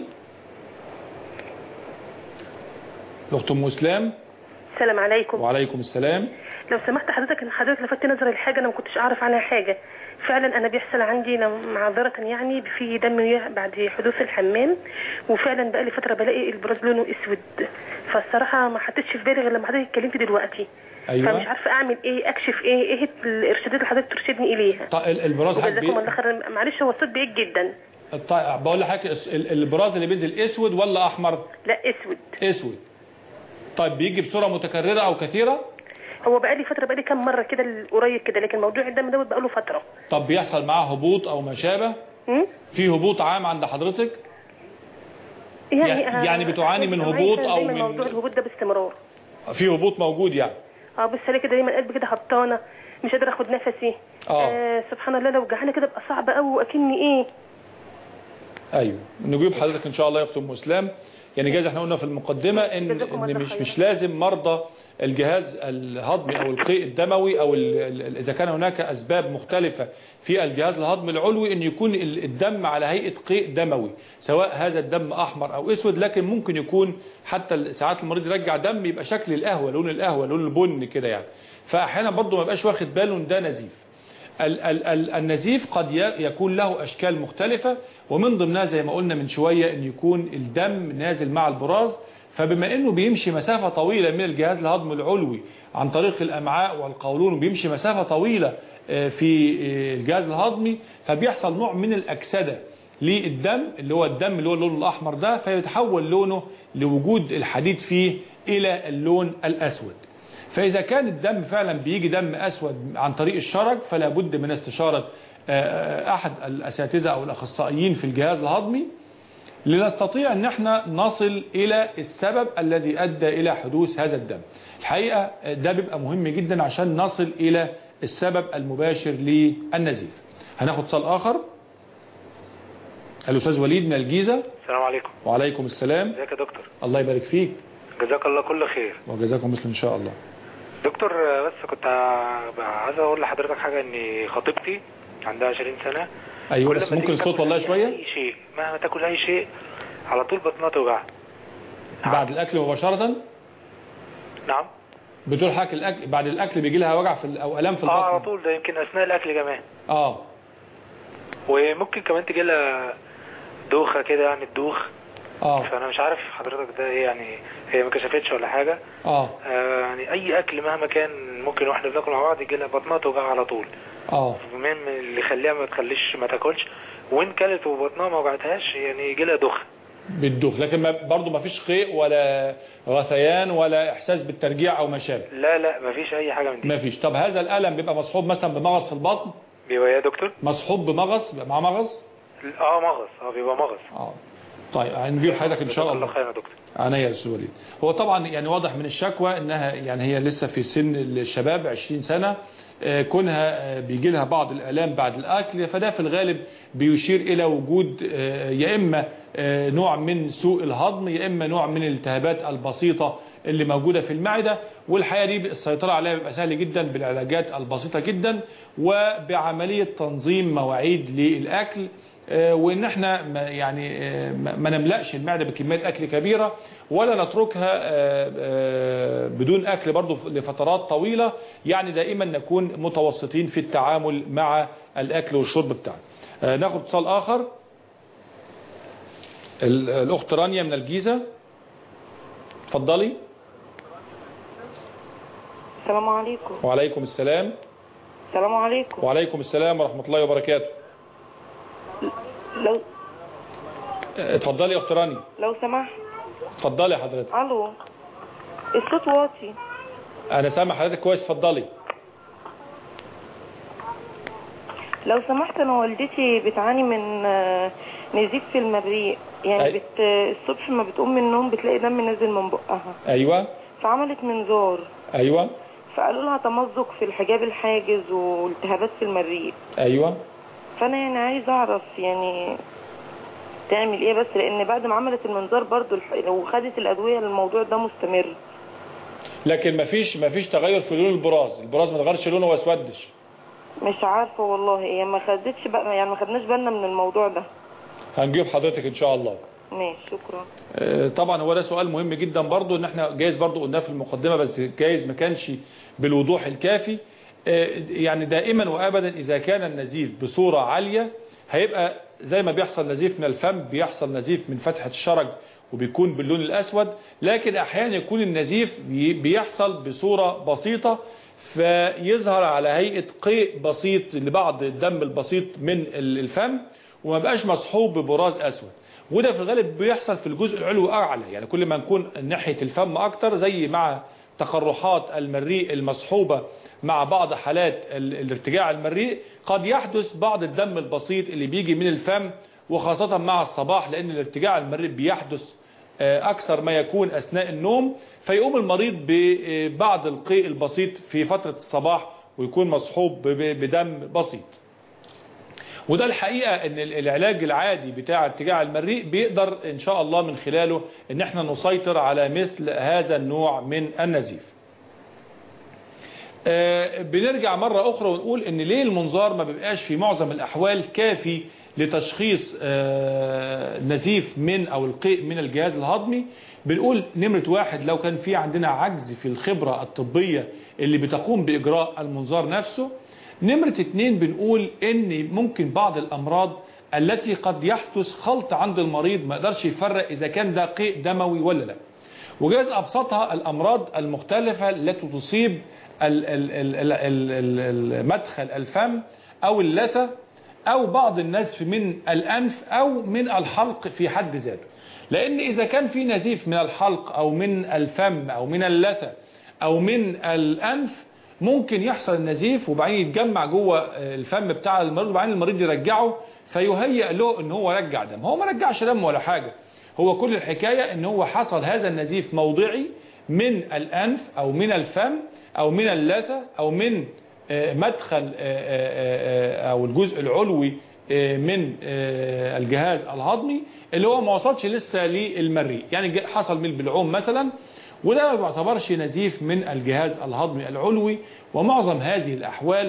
الاخت ام اسلام السلام عليكم وعليكم السلام. لو سمحت حضرتك ان حضرتك لفت نظري لحاجه انا ما كنتش اعرف عنها حاجه فعلا انا بيحصل عندي لو- معذره يعني في دم بعد حدوث الحمام وفعلا بقى لي فتره بلاقي البراز لونه اسود فالصراحه ما حطيتش في بالي غير لما حضرتك اتكلمت دلوقتي أيوة. فمش عارفه اعمل ايه اكشف ايه ايه الارشادات اللي حضرتك ترشدني اليها طيب ال- البراز حضرتك وجزاكم بي- الله خير معلش هو الصوت بعيد جدا طيب بقول لحضرتك الس- ال- البراز اللي بينزل اسود ولا احمر؟ لا اسود اسود. طيب بيجي بصوره متكرره او كثيره؟ هو بقى لي فتره بقى لي كام مره كده قريب كده لكن موضوع الدم دوت بقى له فتره طب بيحصل معاه هبوط او ما شابه؟ م? في هبوط عام عند حضرتك؟ يعني يعني- يعني آه، بتعاني من معايا هبوط كان أو دايما من- موضوع الهبوط ده باستمرار في هبوط موجود يعني اه بص عليه كده دايما قلبي كده هبطانه مش قادره اخد نفسي آه. آه سبحان الله لو جعانه كده بقى صعب قوي واكني ايه ايوه نجيب حضرتك ان شاء الله يا اخت ام اسلام يعني جايز احنا قلنا في المقدمه ان جزاكم ان الله مش خير. مش لازم مرضى الجهاز الهضمي او القيء الدموي او ال- ال- اذا كان هناك اسباب مختلفه في الجهاز الهضمي العلوي ان يكون ال- الدم على هيئه قيء دموي سواء هذا الدم احمر او اسود لكن ممكن يكون حتى ساعات المريض يرجع دم يبقى شكل القهوه لون القهوه لون البن كده يعني فاحيانا برضه ما يبقاش واخد باله ان ده نزيف ال- ال- ال- النزيف قد ي- يكون له أشكال مختلفة ومن ضمنها زي ما قلنا من شوية أن يكون الدم نازل مع البراز فبما أنه بيمشي مسافة طويلة من الجهاز الهضمي العلوي عن طريق الأمعاء والقولون وبيمشي مسافة طويلة آه، في آه، الجهاز الهضمي فبيحصل نوع من الأكسدة للدم اللي هو الدم اللي هو اللون الأحمر ده فيتحول لونه لوجود الحديد فيه إلى اللون الأسود فإذا كان الدم فعلا بيجي دم أسود عن طريق الشرج فلا بد من استشارة آه، أحد الأساتذة أو الأخصائيين في الجهاز الهضمي لنستطيع أن احنا نصل إلى السبب الذي أدى إلى حدوث هذا الدم الحقيقة آه، ده بيبقى مهم جدا عشان نصل إلى السبب المباشر للنزيف هناخد اتصال آخر الأستاذ وليد من الجيزة السلام عليكم وعليكم السلام ازيك يا دكتور الله يبارك فيك جزاك الله كل خير وجزاكم مثل إن شاء الله دكتور آه، بس كنت ع- عايز اقول لحضرتك حاجه ان خطيبتي عندها 20 سنه أيوة كل بس ما ممكن تيجي الصوت تاكل والله أي- شوية اي شيء مهما تاكل اي شيء على طول بطنها توجعها بعد الأكل مباشرة نعم بتقول حضرتك الاكل بعد الاكل بيجي لها وجع في ال- او الام في اه على البطن طول ده يمكن اثناء الاكل كمان اه وممكن كمان تجي لها دوخه كده يعني الدوخ اه فانا مش عارف حضرتك ده ايه يعني هي ما كشفتش ولا حاجه اه آه يعني اي اكل مهما كان ممكن واحنا بناكل مع بعض يجي لها بطنها توجعها على طول اه المهم اللي يخليها ما تخليش ما تاكلش وان كلت وبطنها ما وجعتهاش يعني يجي لها دوخه بالدوخ لكن ما برضه ما فيش خيء ولا غثيان ولا احساس بالترجيع او ما شابه لا لا ما فيش اي حاجه من دي ما فيش طب هذا الالم بيبقى مصحوب مثلا بمغص في البطن بيبقى يا دكتور مصحوب بمغص بيبقى معاه مغص اه مغص اه بيبقى مغص اه طيب هنجيب حضرتك ان شاء جزاك الله الله خير يا دكتور عينيا يا استاذ وليد هو طبعا يعني واضح من الشكوى انها يعني هي لسه في سن الشباب 20 سنه آه، كونها آه، بيجي لها بعض الالام بعد الاكل فده في الغالب بيشير الى وجود آه، يا اما آه، نوع من سوء الهضم يا اما نوع من الالتهابات البسيطه اللي موجوده في المعده والحقيقه دي السيطره عليها بيبقى سهل جدا بالعلاجات البسيطه جدا وبعمليه تنظيم مواعيد للاكل آه، وان احنا ما يعني آه، ما ما نملأش المعده بكميات اكل كبيره ولا نتركها آه، آه، بدون اكل برضه لفترات طويله يعني دائما نكون متوسطين في التعامل مع الاكل والشرب بتاعنا آه، ناخد اتصال اخر ال- الاخت رانيا من الجيزه اتفضلي السلام عليكم وعليكم السلام السلام عليكم وعليكم السلام ورحمة الله وبركاته لو اتفضلي يا اخت راني لو سمحت اتفضلي يا حضرتك الو الصوت واطي انا سامع حضرتك كويس اتفضلي لو سمحت انا والدتي بتعاني من آه، نزيف في المريء يعني أي. بت... الصبح ما بتقوم من النوم بتلاقي دم نازل من بقها ايوه فعملت منظار ايوه فقالوا لها تمزق في الحجاب الحاجز والتهابات في المريء ايوه فانا يعني عايزه اعرف يعني تعمل ايه بس لان بعد ما عملت المنظار برضو الح- وخدت الادويه الموضوع ده مستمر لكن مفيش مفيش تغير في لون البراز البراز ما اتغيرش لونه واسودش مش عارفه والله هي ما خدتش بقى يعني ما خدناش بالنا من الموضوع ده هنجيب حضرتك ان شاء الله ماشي شكرا آه، طبعا هو ده سؤال مهم جدا برضو ان احنا جايز برضو قلناه في المقدمة بس جايز ما كانش بالوضوح الكافي آه، يعني دائما وابدا اذا كان النزيف بصورة عالية هيبقى زي ما بيحصل نزيف من الفم بيحصل نزيف من فتحة الشرج وبيكون باللون الاسود لكن احيانا يكون النزيف بي- بيحصل بصورة بسيطة فيظهر على هيئة قيء بسيط لبعض الدم البسيط من ال- الفم وما بقاش مصحوب ببراز اسود وده في الغالب بيحصل في الجزء العلوي اعلى يعني كل ما نكون ناحية الفم اكتر زي مع تقرحات المريء المصحوبة مع بعض حالات ال- الارتجاع المريء قد يحدث بعض الدم البسيط اللي بيجي من الفم وخاصة مع الصباح لان الارتجاع المريء بيحدث آه، اكثر ما يكون اثناء النوم فيقوم المريض ببعض القيء البسيط في فترة الصباح ويكون مصحوب ب- بدم بسيط وده الحقيقة ان ال- العلاج العادي بتاع ارتجاع المريء بيقدر ان شاء الله من خلاله ان احنا نسيطر على مثل هذا النوع من النزيف آه، بنرجع مرة اخرى ونقول ان ليه المنظار ما بيبقاش في معظم الاحوال كافي لتشخيص آه، نزيف من او القيء من الجهاز الهضمي بنقول نمرة واحد لو كان في عندنا عجز في الخبرة الطبية اللي بتقوم بإجراء المنظار نفسه نمرة اتنين بنقول ان ممكن بعض الامراض التي قد يحدث خلط عند المريض ما يقدرش يفرق اذا كان ده قيء دموي ولا لا وجاز ابسطها الامراض المختلفة التي تصيب ال- ال- ال- ال- ال- ال- مدخل الفم او اللثة او بعض النزف من الانف او من الحلق في حد ذاته لان اذا كان في نزيف من الحلق او من الفم او من اللثة او من الانف ممكن يحصل النزيف وبعدين يتجمع جوه الفم بتاع المريض وبعدين المريض يرجعه فيهيئ له ان هو رجع دم هو ما رجعش دم ولا حاجة هو كل الحكاية ان هو حصل هذا النزيف موضعي من الانف او من الفم او من اللثة او من آه، مدخل آه، آه، آه، او الجزء العلوي آه، من آه، الجهاز الهضمي اللي هو ما وصلش لسه للمريء يعني جا- حصل من البلعوم مثلا وده ما بيعتبرش نزيف من الجهاز الهضمي العلوي ومعظم هذه الأحوال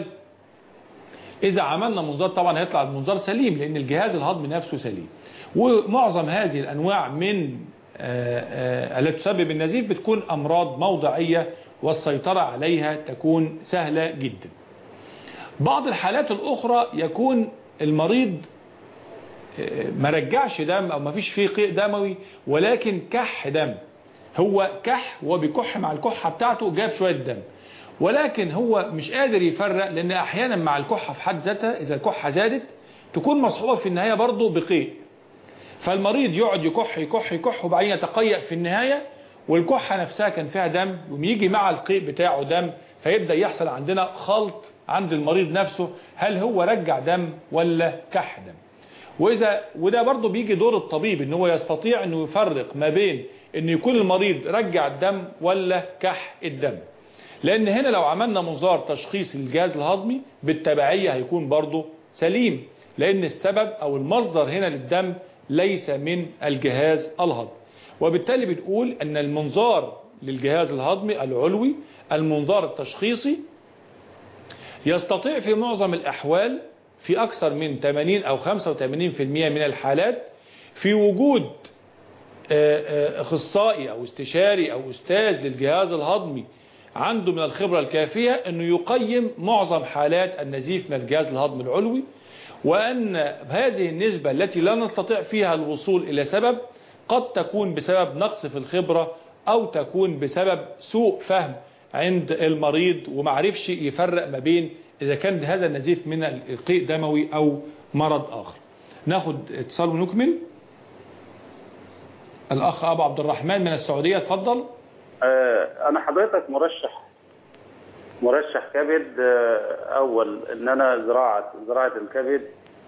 إذا عملنا منظار طبعا هيطلع المنظار سليم لأن الجهاز الهضمي نفسه سليم ومعظم هذه الأنواع من آه، آه، التي تسبب النزيف بتكون أمراض موضعية والسيطرة عليها تكون سهلة جدا بعض الحالات الأخرى يكون المريض آه، ما رجعش دم أو ما فيش فيه قيء دموي ولكن كح دم هو كح وبيكح مع الكحة بتاعته جاب شوية دم ولكن هو مش قادر يفرق لأن أحيانا مع الكحة في حد ذاتها إذا الكحة زادت تكون مصحوبة في النهاية برضه بقيء فالمريض يقعد يكح يكح يكح وبعدين يتقيأ في النهاية والكحة نفسها كان فيها دم ويجي مع القيء بتاعه دم فيبدأ يحصل عندنا خلط عند المريض نفسه هل هو رجع دم ولا كح دم وإذا وده برضه بيجي دور الطبيب ان هو يستطيع انه يفرق ما بين ان يكون المريض رجع الدم ولا كح الدم لان هنا لو عملنا منظار تشخيص الجهاز الهضمي بالتبعية هيكون برضه سليم لان السبب او المصدر هنا للدم ليس من الجهاز الهضمي وبالتالي بنقول ان المنظار للجهاز الهضمي العلوي المنظار التشخيصي يستطيع في معظم الأحوال في أكثر من 80 أو 85% من الحالات في وجود آه، آه، اخصائي أو استشاري أو أستاذ للجهاز الهضمي عنده من الخبرة الكافية أنه يقيم معظم حالات النزيف من الجهاز الهضمي العلوي وأن هذه النسبة التي لا نستطيع فيها الوصول إلى سبب قد تكون بسبب نقص في الخبرة أو تكون بسبب سوء فهم عند المريض ومعرفش يفرق ما بين إذا كان هذا النزيف من القيء دموي أو مرض آخر ناخد اتصال ونكمل الأخ أبو عبد الرحمن من السعودية اتفضل آه، انا حضرتك مرشح مرشح كبد آه، اول ان انا زراعه زراعه الكبد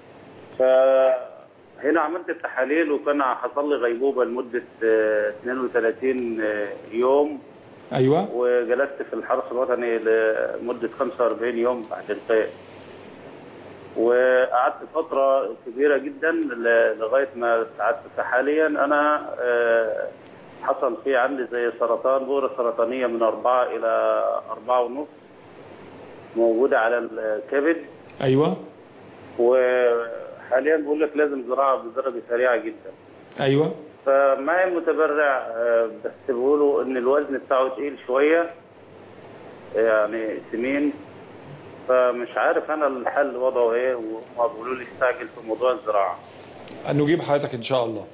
فهنا عملت التحاليل وكان حصل لي غيبوبه لمده آه، 32 آه، يوم أيوة وجلست في الحرس الوطني لمده 45 يوم بعد القيء وقعدت فتره كبيره جدا ل- لغايه ما سعدت حاليا انا آه، حصل في عندي زي سرطان بورة سرطانية من أربعة إلى أربعة ونص موجودة على الكبد أيوة وحاليا بقول لك لازم زراعة بدرجة سريعة جدا أيوة فمعي متبرع آه، بس بيقولوا إن الوزن بتاعه تقيل شوية يعني سمين فمش عارف أنا الحل وضعه إيه وهم بيقولوا لي استعجل في موضوع الزراعة نجيب حضرتك إن شاء الله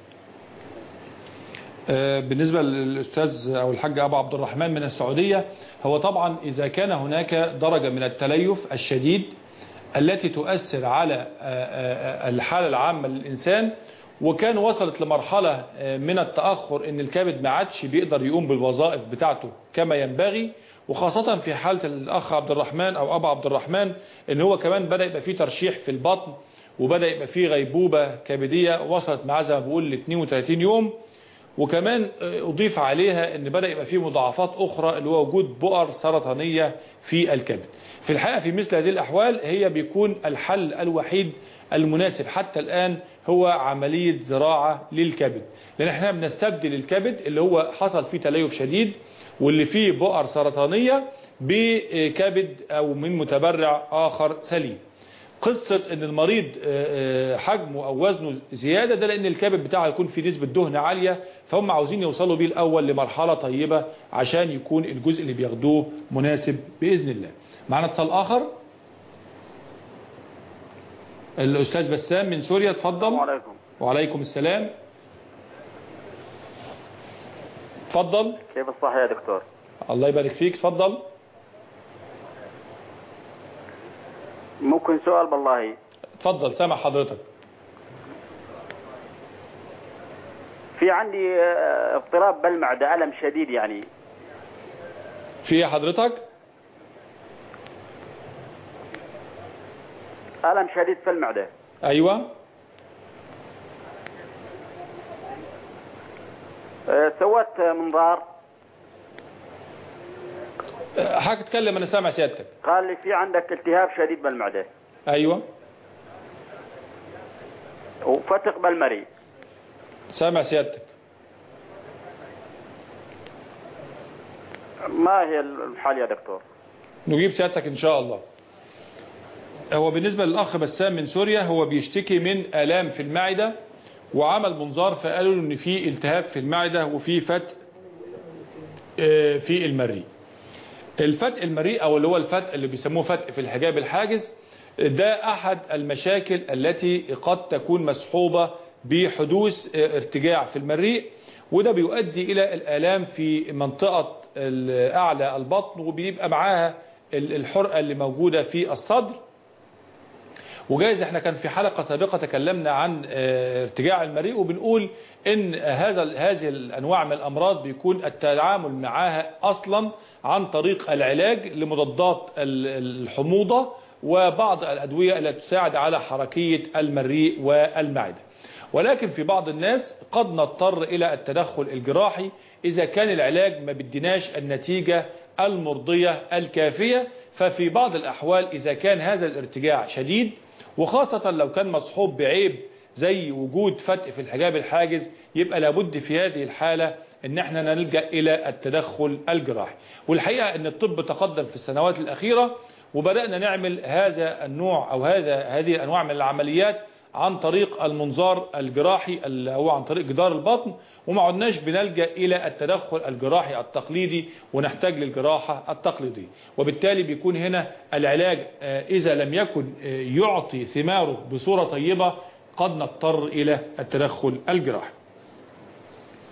آه، بالنسبة للأستاذ أو الحاج أبو عبد الرحمن من السعودية هو طبعا إذا كان هناك درجة من التليف الشديد التي تؤثر على آه، آه، الحالة العامة للإنسان وكان وصلت لمرحلة آه، من التأخر إن الكبد ما عادش بيقدر يقوم بالوظائف بتاعته كما ينبغي وخاصة في حالة الأخ عبد الرحمن أو أبو عبد الرحمن إن هو كمان بدأ يبقى فيه ترشيح في البطن وبدأ يبقى فيه غيبوبة كبدية وصلت معاه زي ما بقول ل 32 يوم وكمان أضيف عليها أن بدأ يبقى فيه مضاعفات أخرى اللي هو وجود بؤر سرطانية في الكبد في الحقيقة في مثل هذه الأحوال هي بيكون الحل الوحيد المناسب حتى الآن هو عملية زراعة للكبد لأن احنا بنستبدل الكبد اللي هو حصل فيه تليف شديد واللي فيه بؤر سرطانية بكبد أو من متبرع آخر سليم قصة ان المريض آه، آه، حجمه او وزنه زيادة ده لان الكبد بتاعه يكون فيه نسبة دهن عالية فهم عاوزين يوصلوا بيه الاول لمرحلة طيبة عشان يكون الجزء اللي بياخدوه مناسب باذن الله معنا اتصال اخر الاستاذ بسام من سوريا اتفضل وعليكم وعليكم السلام اتفضل كيف الصحة يا دكتور؟ الله يبارك فيك اتفضل ممكن سؤال بالله اتفضل سامع حضرتك في عندي آه، اضطراب بالمعدة ألم شديد يعني في ايه حضرتك ألم شديد في المعدة ايوه آه، سويت آه، منظار أه، حاجة اتكلم انا سامع سيادتك قال لي في عندك التهاب شديد بالمعدة ايوه وفتق بالمريء سامع سيادتك ما هي الحال يا دكتور نجيب سيادتك ان شاء الله هو بالنسبة للأخ بسام من سوريا هو بيشتكي من آلام في المعدة وعمل منظار فقالوا له ان في التهاب في المعدة وفي فتق آه، في المريء الفتق المريء او اللي هو الفتق اللي بيسموه فتق في الحجاب الحاجز ده احد المشاكل التي قد تكون مصحوبة بحدوث آه، ارتجاع في المريء وده بيؤدي الى الالام في منطقة ال- اعلى البطن وبيبقى معاها ال- الحرقة اللي موجودة في الصدر وجايز احنا كان في حلقة سابقة تكلمنا عن آه، ارتجاع المريء وبنقول ان هذا هذه الانواع من الامراض بيكون التعامل معها اصلا عن طريق العلاج لمضادات ال- الحموضة وبعض الادوية التي تساعد على حركية المريء والمعدة ولكن في بعض الناس قد نضطر الى التدخل الجراحي اذا كان العلاج ما بدناش النتيجة المرضية الكافية ففي بعض الاحوال اذا كان هذا الارتجاع شديد وخاصة لو كان مصحوب بعيب زي وجود فتق في الحجاب الحاجز يبقى لابد في هذه الحالة ان احنا نلجأ الى التدخل الجراحي والحقيقة ان الطب تقدم في السنوات الاخيرة وبدأنا نعمل هذا النوع او هذا هذه الانواع من العمليات عن طريق المنظار الجراحي اللي هو عن طريق جدار البطن وما عدناش بنلجأ إلى التدخل الجراحي التقليدي ونحتاج للجراحة التقليدية وبالتالي بيكون هنا العلاج آه، إذا لم يكن آه، يعطي ثماره بصورة طيبة قد نضطر إلى التدخل الجراحي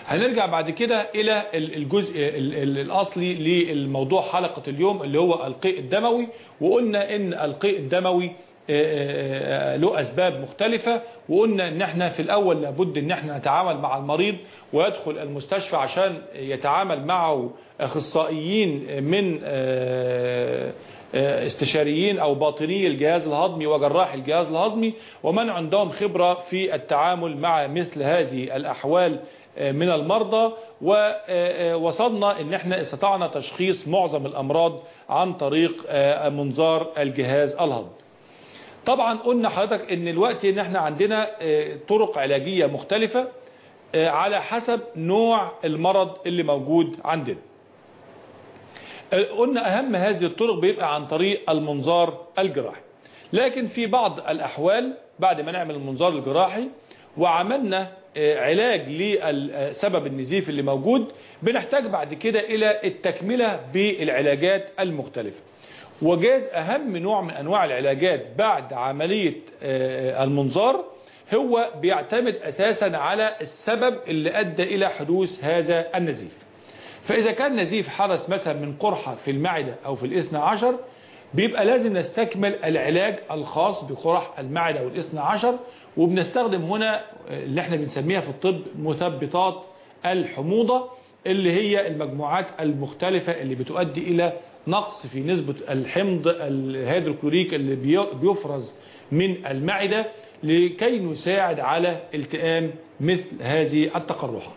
هنرجع بعد كده الى ال- الجزء ال- ال- الاصلي للموضوع حلقة اليوم اللي هو القيء الدموي وقلنا ان القيء الدموي آه، آه، آه، له اسباب مختلفة وقلنا ان احنا في الاول لابد ان احنا نتعامل مع المريض ويدخل المستشفى عشان يتعامل معه اخصائيين من آه، آه، استشاريين او باطني الجهاز الهضمي وجراح الجهاز الهضمي ومن عندهم خبرة في التعامل مع مثل هذه الاحوال آه، من المرضى ووصلنا ان احنا استطعنا تشخيص معظم الامراض عن طريق آه، منظار الجهاز الهضمي طبعا قلنا حضرتك ان الوقت ان احنا عندنا آه، طرق علاجية مختلفة آه، على حسب نوع المرض اللي موجود عندنا آه، قلنا اهم هذه الطرق بيبقى عن طريق المنظار الجراحي لكن في بعض الاحوال بعد ما نعمل المنظار الجراحي وعملنا آه، علاج لسبب النزيف اللي موجود بنحتاج بعد كده الى التكملة بالعلاجات المختلفة وجاز أهم نوع من أنواع العلاجات بعد عملية آه، المنظار هو بيعتمد أساسا على السبب اللي أدى إلى حدوث هذا النزيف فإذا كان نزيف حدث مثلا من قرحة في المعدة أو في الاثنى عشر بيبقى لازم نستكمل العلاج الخاص بقرح المعدة والاثنى عشر وبنستخدم هنا اللي احنا بنسميها في الطب مثبطات الحموضة اللي هي المجموعات المختلفة اللي بتؤدي إلى نقص في نسبة الحمض الهيدروكلوريك اللي بي- بيفرز من المعدة لكي نساعد على التئام مثل هذه التقرحات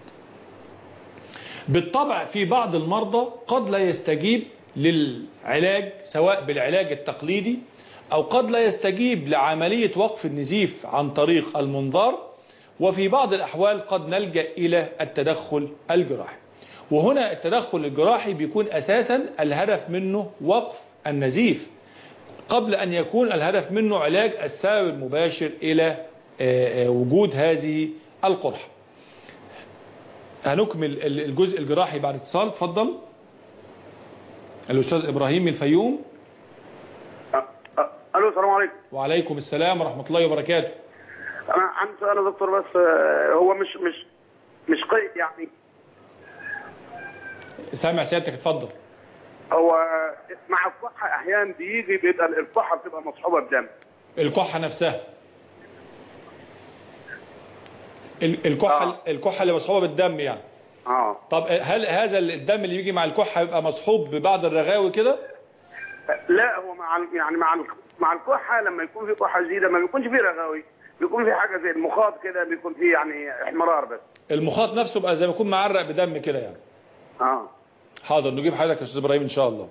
بالطبع في بعض المرضى قد لا يستجيب للعلاج سواء بالعلاج التقليدي أو قد لا يستجيب لعملية وقف النزيف عن طريق المنظار وفي بعض الأحوال قد نلجأ إلى التدخل الجراحي وهنا التدخل الجراحي بيكون أساسا الهدف منه وقف النزيف قبل أن يكون الهدف منه علاج السبب المباشر إلى آه، آه، وجود هذه القرحة هنكمل ال- الجزء الجراحي بعد اتصال اتفضل الأستاذ إبراهيم من الفيوم الو السلام عليكم وعليكم السلام ورحمة الله وبركاته انا عندي سؤال يا دكتور بس آه، هو مش مش مش قيء يعني سامع سيادتك اتفضل هو مع الكحه احيانا بيجي بيبقى الكحه بتبقى مصحوبه بدم الكحة نفسها ال- الكحة الكحة اللي مصحوبة بالدم يعني اه طب هل هذا الدم اللي بيجي مع الكحة يبقى مصحوب ببعض الرغاوي كده لا هو مع ال- يعني مع ال- مع الكحه لما يكون في كحه جديده ما بيكونش فيه رغاوي بيكون في حاجه زي المخاط كده بيكون فيه يعني احمرار بس المخاط نفسه بقى زي ما يكون معرق بدم كده يعني اه حاضر نجيب حضرتك يا استاذ ابراهيم ان شاء الله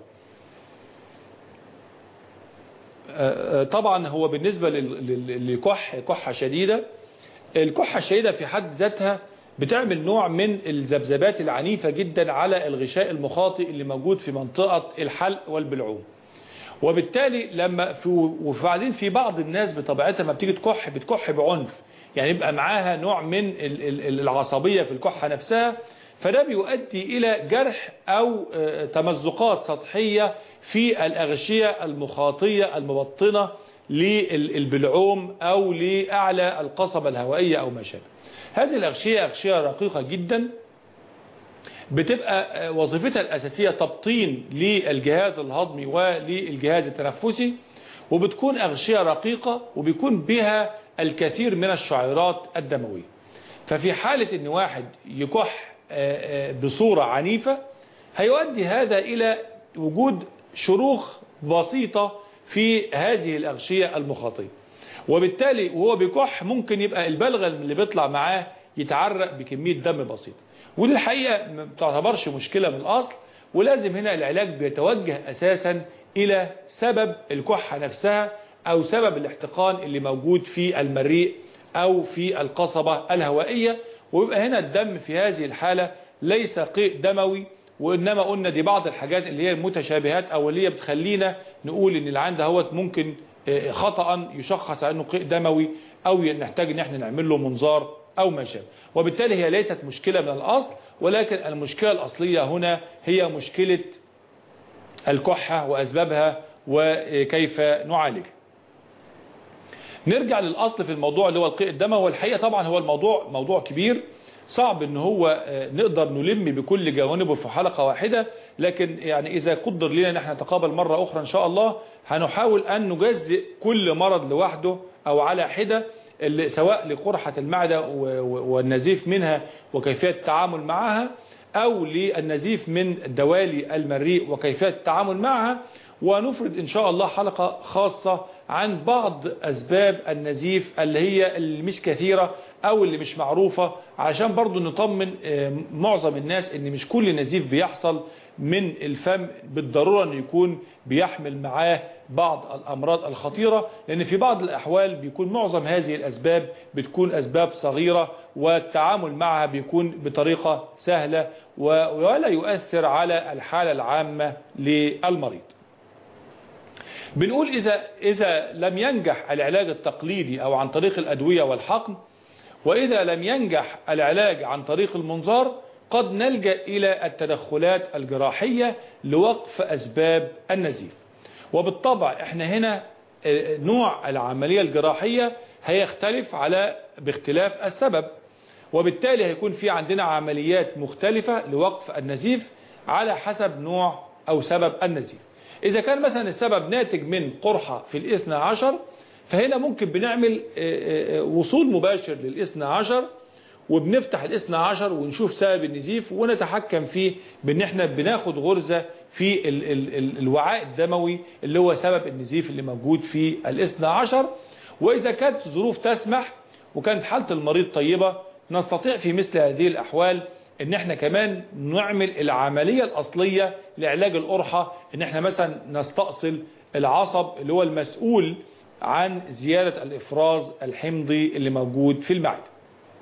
آه، آه، طبعا هو بالنسبة لل- لل- لكح كحة شديدة الكحة الشديدة في حد ذاتها بتعمل نوع من الذبذبات العنيفة جدا على الغشاء المخاطي اللي موجود في منطقة الحلق والبلعوم وبالتالي لما في وبعدين في بعض الناس بطبيعتها لما بتيجي تكح بتكح بعنف يعني يبقى معاها نوع من ال- ال- العصبية في الكحة نفسها فده بيؤدي إلى جرح أو آه، تمزقات سطحية في الأغشية المخاطية المبطنة للبلعوم أو لأعلى القصبة الهوائية أو ما شابه هذه الأغشية أغشية رقيقة جدا بتبقى آه، وظيفتها الأساسية تبطين للجهاز الهضمي وللجهاز التنفسي وبتكون أغشية رقيقة وبيكون بها الكثير من الشعيرات الدموية ففي حالة ان واحد يكح آه، آه، بصورة عنيفة هيؤدي هذا الى وجود شروخ بسيطة في هذه الأغشية المخاطية وبالتالي وهو بيكح ممكن يبقى البلغم اللي بيطلع معاه يتعرق بكمية دم بسيطة ودي الحقيقة ما بتعتبرش مشكلة من الأصل ولازم هنا العلاج بيتوجه أساسا إلى سبب الكحة نفسها أو سبب الاحتقان اللي موجود في المريء أو في القصبة الهوائية ويبقى هنا الدم في هذه الحالة ليس قيء دموي وإنما قلنا دي بعض الحاجات اللي هي المتشابهات أو اللي هي بتخلينا نقول إن العين دهوت ممكن آه، خطأ يشخص على أنه قيء دموي أو نحتاج إن احنا نعمل له منظار أو ما شابه وبالتالي هي ليست مشكلة من الأصل ولكن المشكلة الأصلية هنا هي مشكلة الكحة وأسبابها وكيف نعالجها نرجع للأصل في الموضوع اللي هو القيء الدموي والحقيقة طبعا هو الموضوع موضوع كبير صعب ان هو نقدر نلم بكل جوانبه في حلقة واحدة لكن يعني اذا قدر لنا ان احنا نتقابل مرة اخرى ان شاء الله هنحاول ان نجزئ كل مرض لوحده او على حدة اللي سواء لقرحة المعدة والنزيف منها وكيفية التعامل معها او للنزيف من دوالي المريء وكيفية التعامل معها ونفرد ان شاء الله حلقة خاصة عن بعض اسباب النزيف اللي هي اللي مش كثيرة او اللي مش معروفة عشان برضو نطمن معظم الناس ان مش كل نزيف بيحصل من الفم بالضرورة انه يكون بيحمل معاه بعض الامراض الخطيرة لان في بعض الاحوال بيكون معظم هذه الاسباب بتكون اسباب صغيرة والتعامل معها بيكون بطريقة سهلة ولا يؤثر على الحالة العامة للمريض بنقول إذا, إذا لم ينجح العلاج التقليدي أو عن طريق الأدوية والحقن وإذا لم ينجح العلاج عن طريق المنظار قد نلجأ إلى التدخلات الجراحية لوقف أسباب النزيف وبالطبع احنا هنا نوع العملية الجراحية هيختلف على باختلاف السبب وبالتالي هيكون في عندنا عمليات مختلفة لوقف النزيف على حسب نوع أو سبب النزيف إذا كان مثلا السبب ناتج من قرحة في الاثنى عشر فهنا ممكن بنعمل وصول مباشر للاثنى عشر وبنفتح الاثنى عشر ونشوف سبب النزيف ونتحكم فيه بان احنا بناخد غرزة في ال ال ال الوعاء الدموي اللي هو سبب النزيف اللي موجود في الاثنى عشر واذا كانت الظروف تسمح وكانت حالة المريض طيبة نستطيع في مثل هذه الاحوال ان احنا كمان نعمل العملية الاصلية لعلاج القرحة ان احنا مثلا نستأصل العصب اللي هو المسؤول عن زيادة الافراز الحمضي اللي موجود في المعدة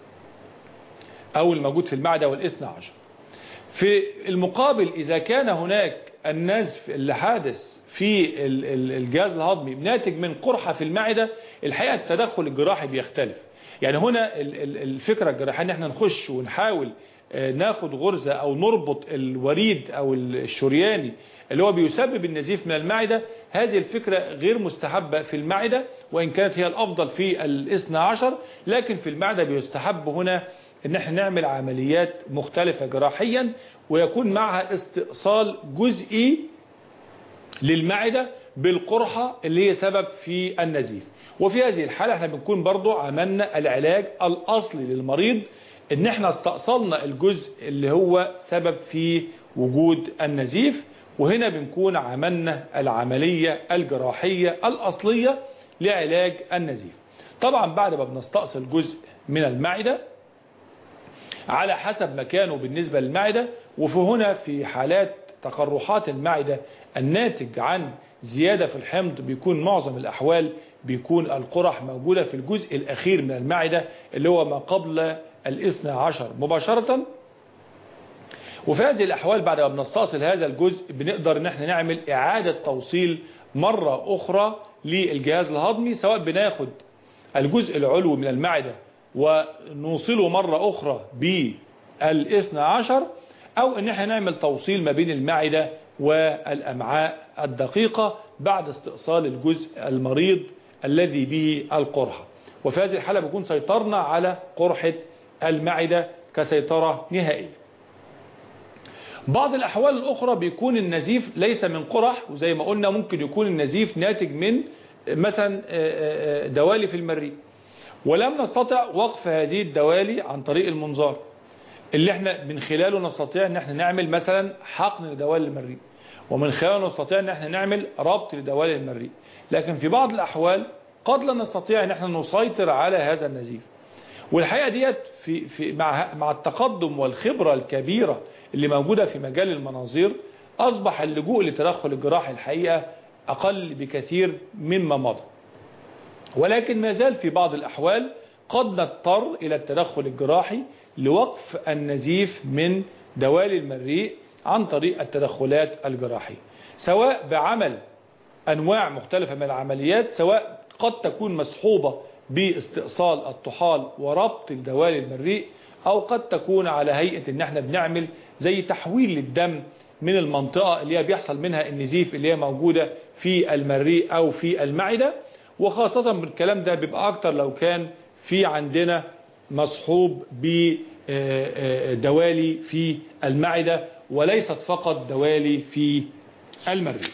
او الموجود في المعدة والاثنى عشر في المقابل اذا كان هناك النزف اللي حادث في الجهاز الهضمي ناتج من قرحة في المعدة الحقيقة التدخل الجراحي بيختلف يعني هنا الفكرة الجراحية ان احنا نخش ونحاول ناخد غرزة او نربط الوريد او الشرياني اللي هو بيسبب النزيف من المعدة هذه الفكرة غير مستحبة في المعدة وإن كانت هي الأفضل في الاثنى عشر لكن في المعدة بيستحب هنا ان احنا نعمل عمليات مختلفة جراحيا ويكون معها استئصال جزئي للمعدة بالقرحة اللي هي سبب في النزيف وفي هذه الحالة احنا بنكون برضو عملنا العلاج الأصلي للمريض ان احنا استأصلنا الجزء اللي هو سبب في وجود النزيف وهنا بنكون عملنا العملية الجراحية الأصلية لعلاج النزيف طبعا بعد ما بنستأصل جزء من المعدة على حسب مكانه بالنسبة للمعدة وفي هنا في حالات تقرحات المعدة الناتج عن زيادة في الحمض بيكون معظم الأحوال بيكون القرح موجودة في الجزء الأخير من المعدة اللي هو ما قبل الاثنى عشر مباشرة وفي هذه الأحوال بعد ما بنستأصل هذا الجزء بنقدر ان احنا نعمل إعادة توصيل مرة أخرى للجهاز الهضمي سواء بناخد الجزء العلوي من المعدة ونوصله مرة أخرى بالاثنى عشر أو ان احنا نعمل توصيل ما بين المعدة والأمعاء الدقيقة بعد استئصال الجزء المريض الذي به القرحة وفي هذه الحالة بيكون سيطرنا على قرحة المعدة كسيطرة نهائية بعض الأحوال الأخرى بيكون النزيف ليس من قرح وزي ما قلنا ممكن يكون النزيف ناتج من مثلا دوالي في المريء ولم نستطع وقف هذه الدوالي عن طريق المنظار اللي احنا من خلاله نستطيع ان احنا نعمل مثلا حقن لدوالي المريء ومن خلاله نستطيع ان احنا نعمل ربط لدوالي المريء لكن في بعض الأحوال قد لا نستطيع ان احنا نسيطر على هذا النزيف والحقيقة ديت في في مع مع التقدم والخبرة الكبيرة اللي موجودة في مجال المناظير أصبح اللجوء للتدخل الجراحي الحقيقة أقل بكثير مما مضى ولكن ما زال في بعض الأحوال قد نضطر إلى التدخل الجراحي لوقف النزيف من دوالي المريء عن طريق التدخلات الجراحية سواء بعمل أنواع مختلفة من العمليات سواء قد تكون مصحوبة باستئصال الطحال وربط الدوالي المريء او قد تكون على هيئة ان احنا بنعمل زي تحويل للدم من المنطقة اللي هي بيحصل منها النزيف اللي هي موجودة في المريء او في المعدة وخاصة بالكلام ده بيبقى اكتر لو كان في عندنا مصحوب دوالي في المعدة وليست فقط دوالي في المريء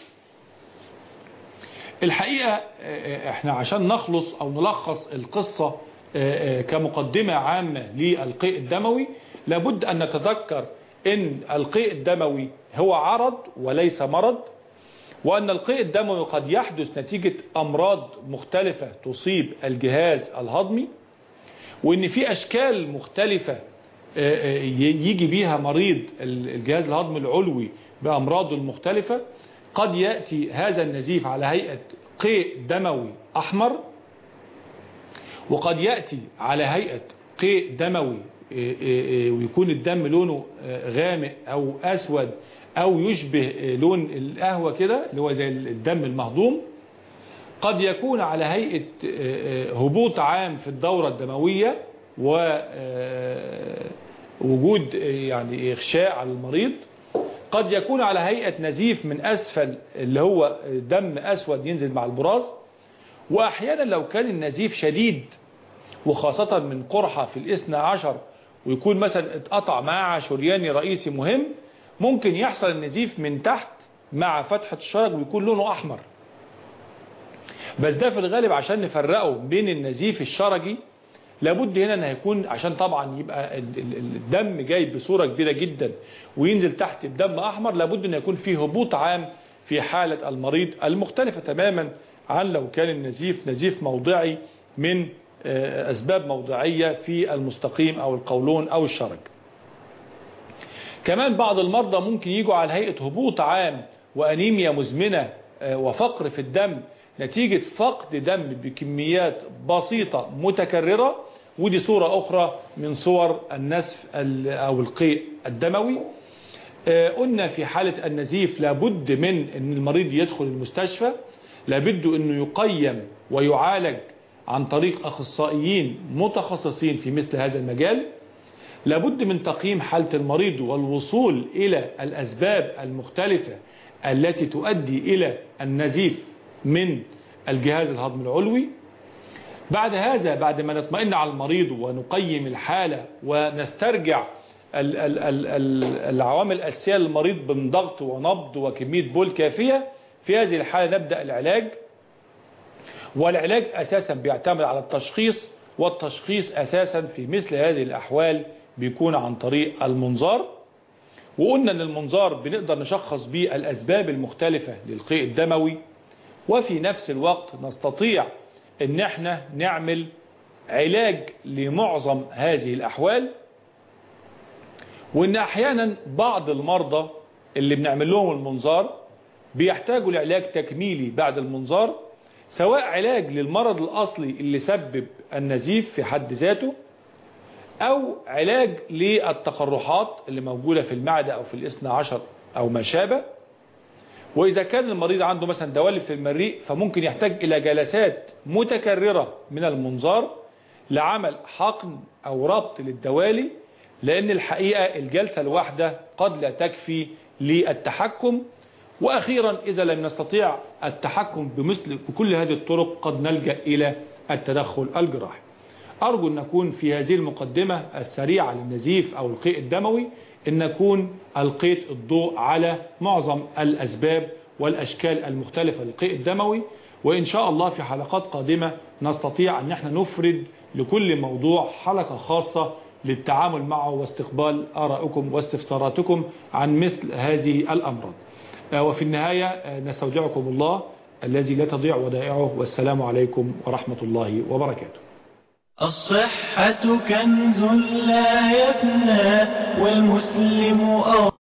الحقيقة احنا عشان نخلص او نلخص القصة كمقدمة عامة للقيء الدموي لابد ان نتذكر ان القيء الدموي هو عرض وليس مرض وأن القيء الدموي قد يحدث نتيجة أمراض مختلفة تصيب الجهاز الهضمي وأن في أشكال مختلفة يجي بيها مريض الجهاز الهضمي العلوي بأمراضه المختلفة قد يأتي هذا النزيف على هيئة قيء دموي أحمر وقد يأتي على هيئة قيء دموي ويكون الدم لونه غامق أو أسود او يشبه لون القهوة كده اللي هو زي الدم المهضوم قد يكون على هيئة هبوط عام في الدورة الدموية ووجود يعني إغشاء على المريض قد يكون على هيئة نزيف من أسفل اللي هو دم أسود ينزل مع البراز وأحيانا لو كان النزيف شديد وخاصة من قرحة في الاثنى عشر ويكون مثلا اتقطع معاه شرياني رئيسي مهم ممكن يحصل النزيف من تحت مع فتحة الشرج ويكون لونه أحمر بس ده في الغالب عشان نفرقه بين النزيف الشرجي لابد هنا ان هيكون عشان طبعا يبقى الدم جاي بصورة كبيرة جدا وينزل تحت الدم أحمر لابد ان يكون فيه هبوط عام في حالة المريض المختلفة تماما عن لو كان النزيف نزيف موضعي من أسباب موضعية في المستقيم أو القولون أو الشرج كمان بعض المرضى ممكن يجوا على هيئة هبوط عام وأنيميا مزمنة وفقر في الدم نتيجة فقد دم بكميات بسيطة متكررة ودي صورة أخرى من صور النسف أو القيء الدموي قلنا في حالة النزيف لابد من أن المريض يدخل المستشفى لابد أنه يقيم ويعالج عن طريق أخصائيين متخصصين في مثل هذا المجال لابد من تقييم حالة المريض والوصول إلى الأسباب المختلفة التي تؤدي إلى النزيف من الجهاز الهضمي العلوي بعد هذا بعد ما نطمئن على المريض ونقيم الحالة ونسترجع ال ال ال ال العوامل الأساسية للمريض من ضغط ونبض وكمية بول كافية في هذه الحالة نبدأ العلاج والعلاج أساسا بيعتمد على التشخيص والتشخيص أساسا في مثل هذه الأحوال بيكون عن طريق المنظار وقلنا ان المنظار بنقدر نشخص بيه الاسباب المختلفة للقيء الدموي وفي نفس الوقت نستطيع ان احنا نعمل علاج لمعظم هذه الاحوال وان احيانا بعض المرضى اللي بنعمل لهم المنظار بيحتاجوا لعلاج تكميلي بعد المنظار سواء علاج للمرض الاصلي اللي سبب النزيف في حد ذاته او علاج للتقرحات اللي موجودة في المعدة او في الاثنى عشر او ما شابه واذا كان المريض عنده مثلا دوالب في المريء فممكن يحتاج الى جلسات متكررة من المنظار لعمل حقن او ربط للدوالي لان الحقيقة الجلسة الواحدة قد لا تكفي للتحكم واخيرا اذا لم نستطيع التحكم بمثل بكل هذه الطرق قد نلجأ الى التدخل الجراحي أرجو أن نكون في هذه المقدمة السريعة للنزيف أو القيء الدموي أن نكون ألقيت الضوء على معظم الأسباب والأشكال المختلفة للقيء الدموي وإن شاء الله في حلقات قادمة نستطيع أن احنا نفرد لكل موضوع حلقة خاصة للتعامل معه واستقبال آرائكم واستفساراتكم عن مثل هذه الأمراض وفي النهاية نستودعكم الله الذي لا تضيع ودائعه والسلام عليكم ورحمة الله وبركاته الصحة كنز لا يفنى والمسلم أو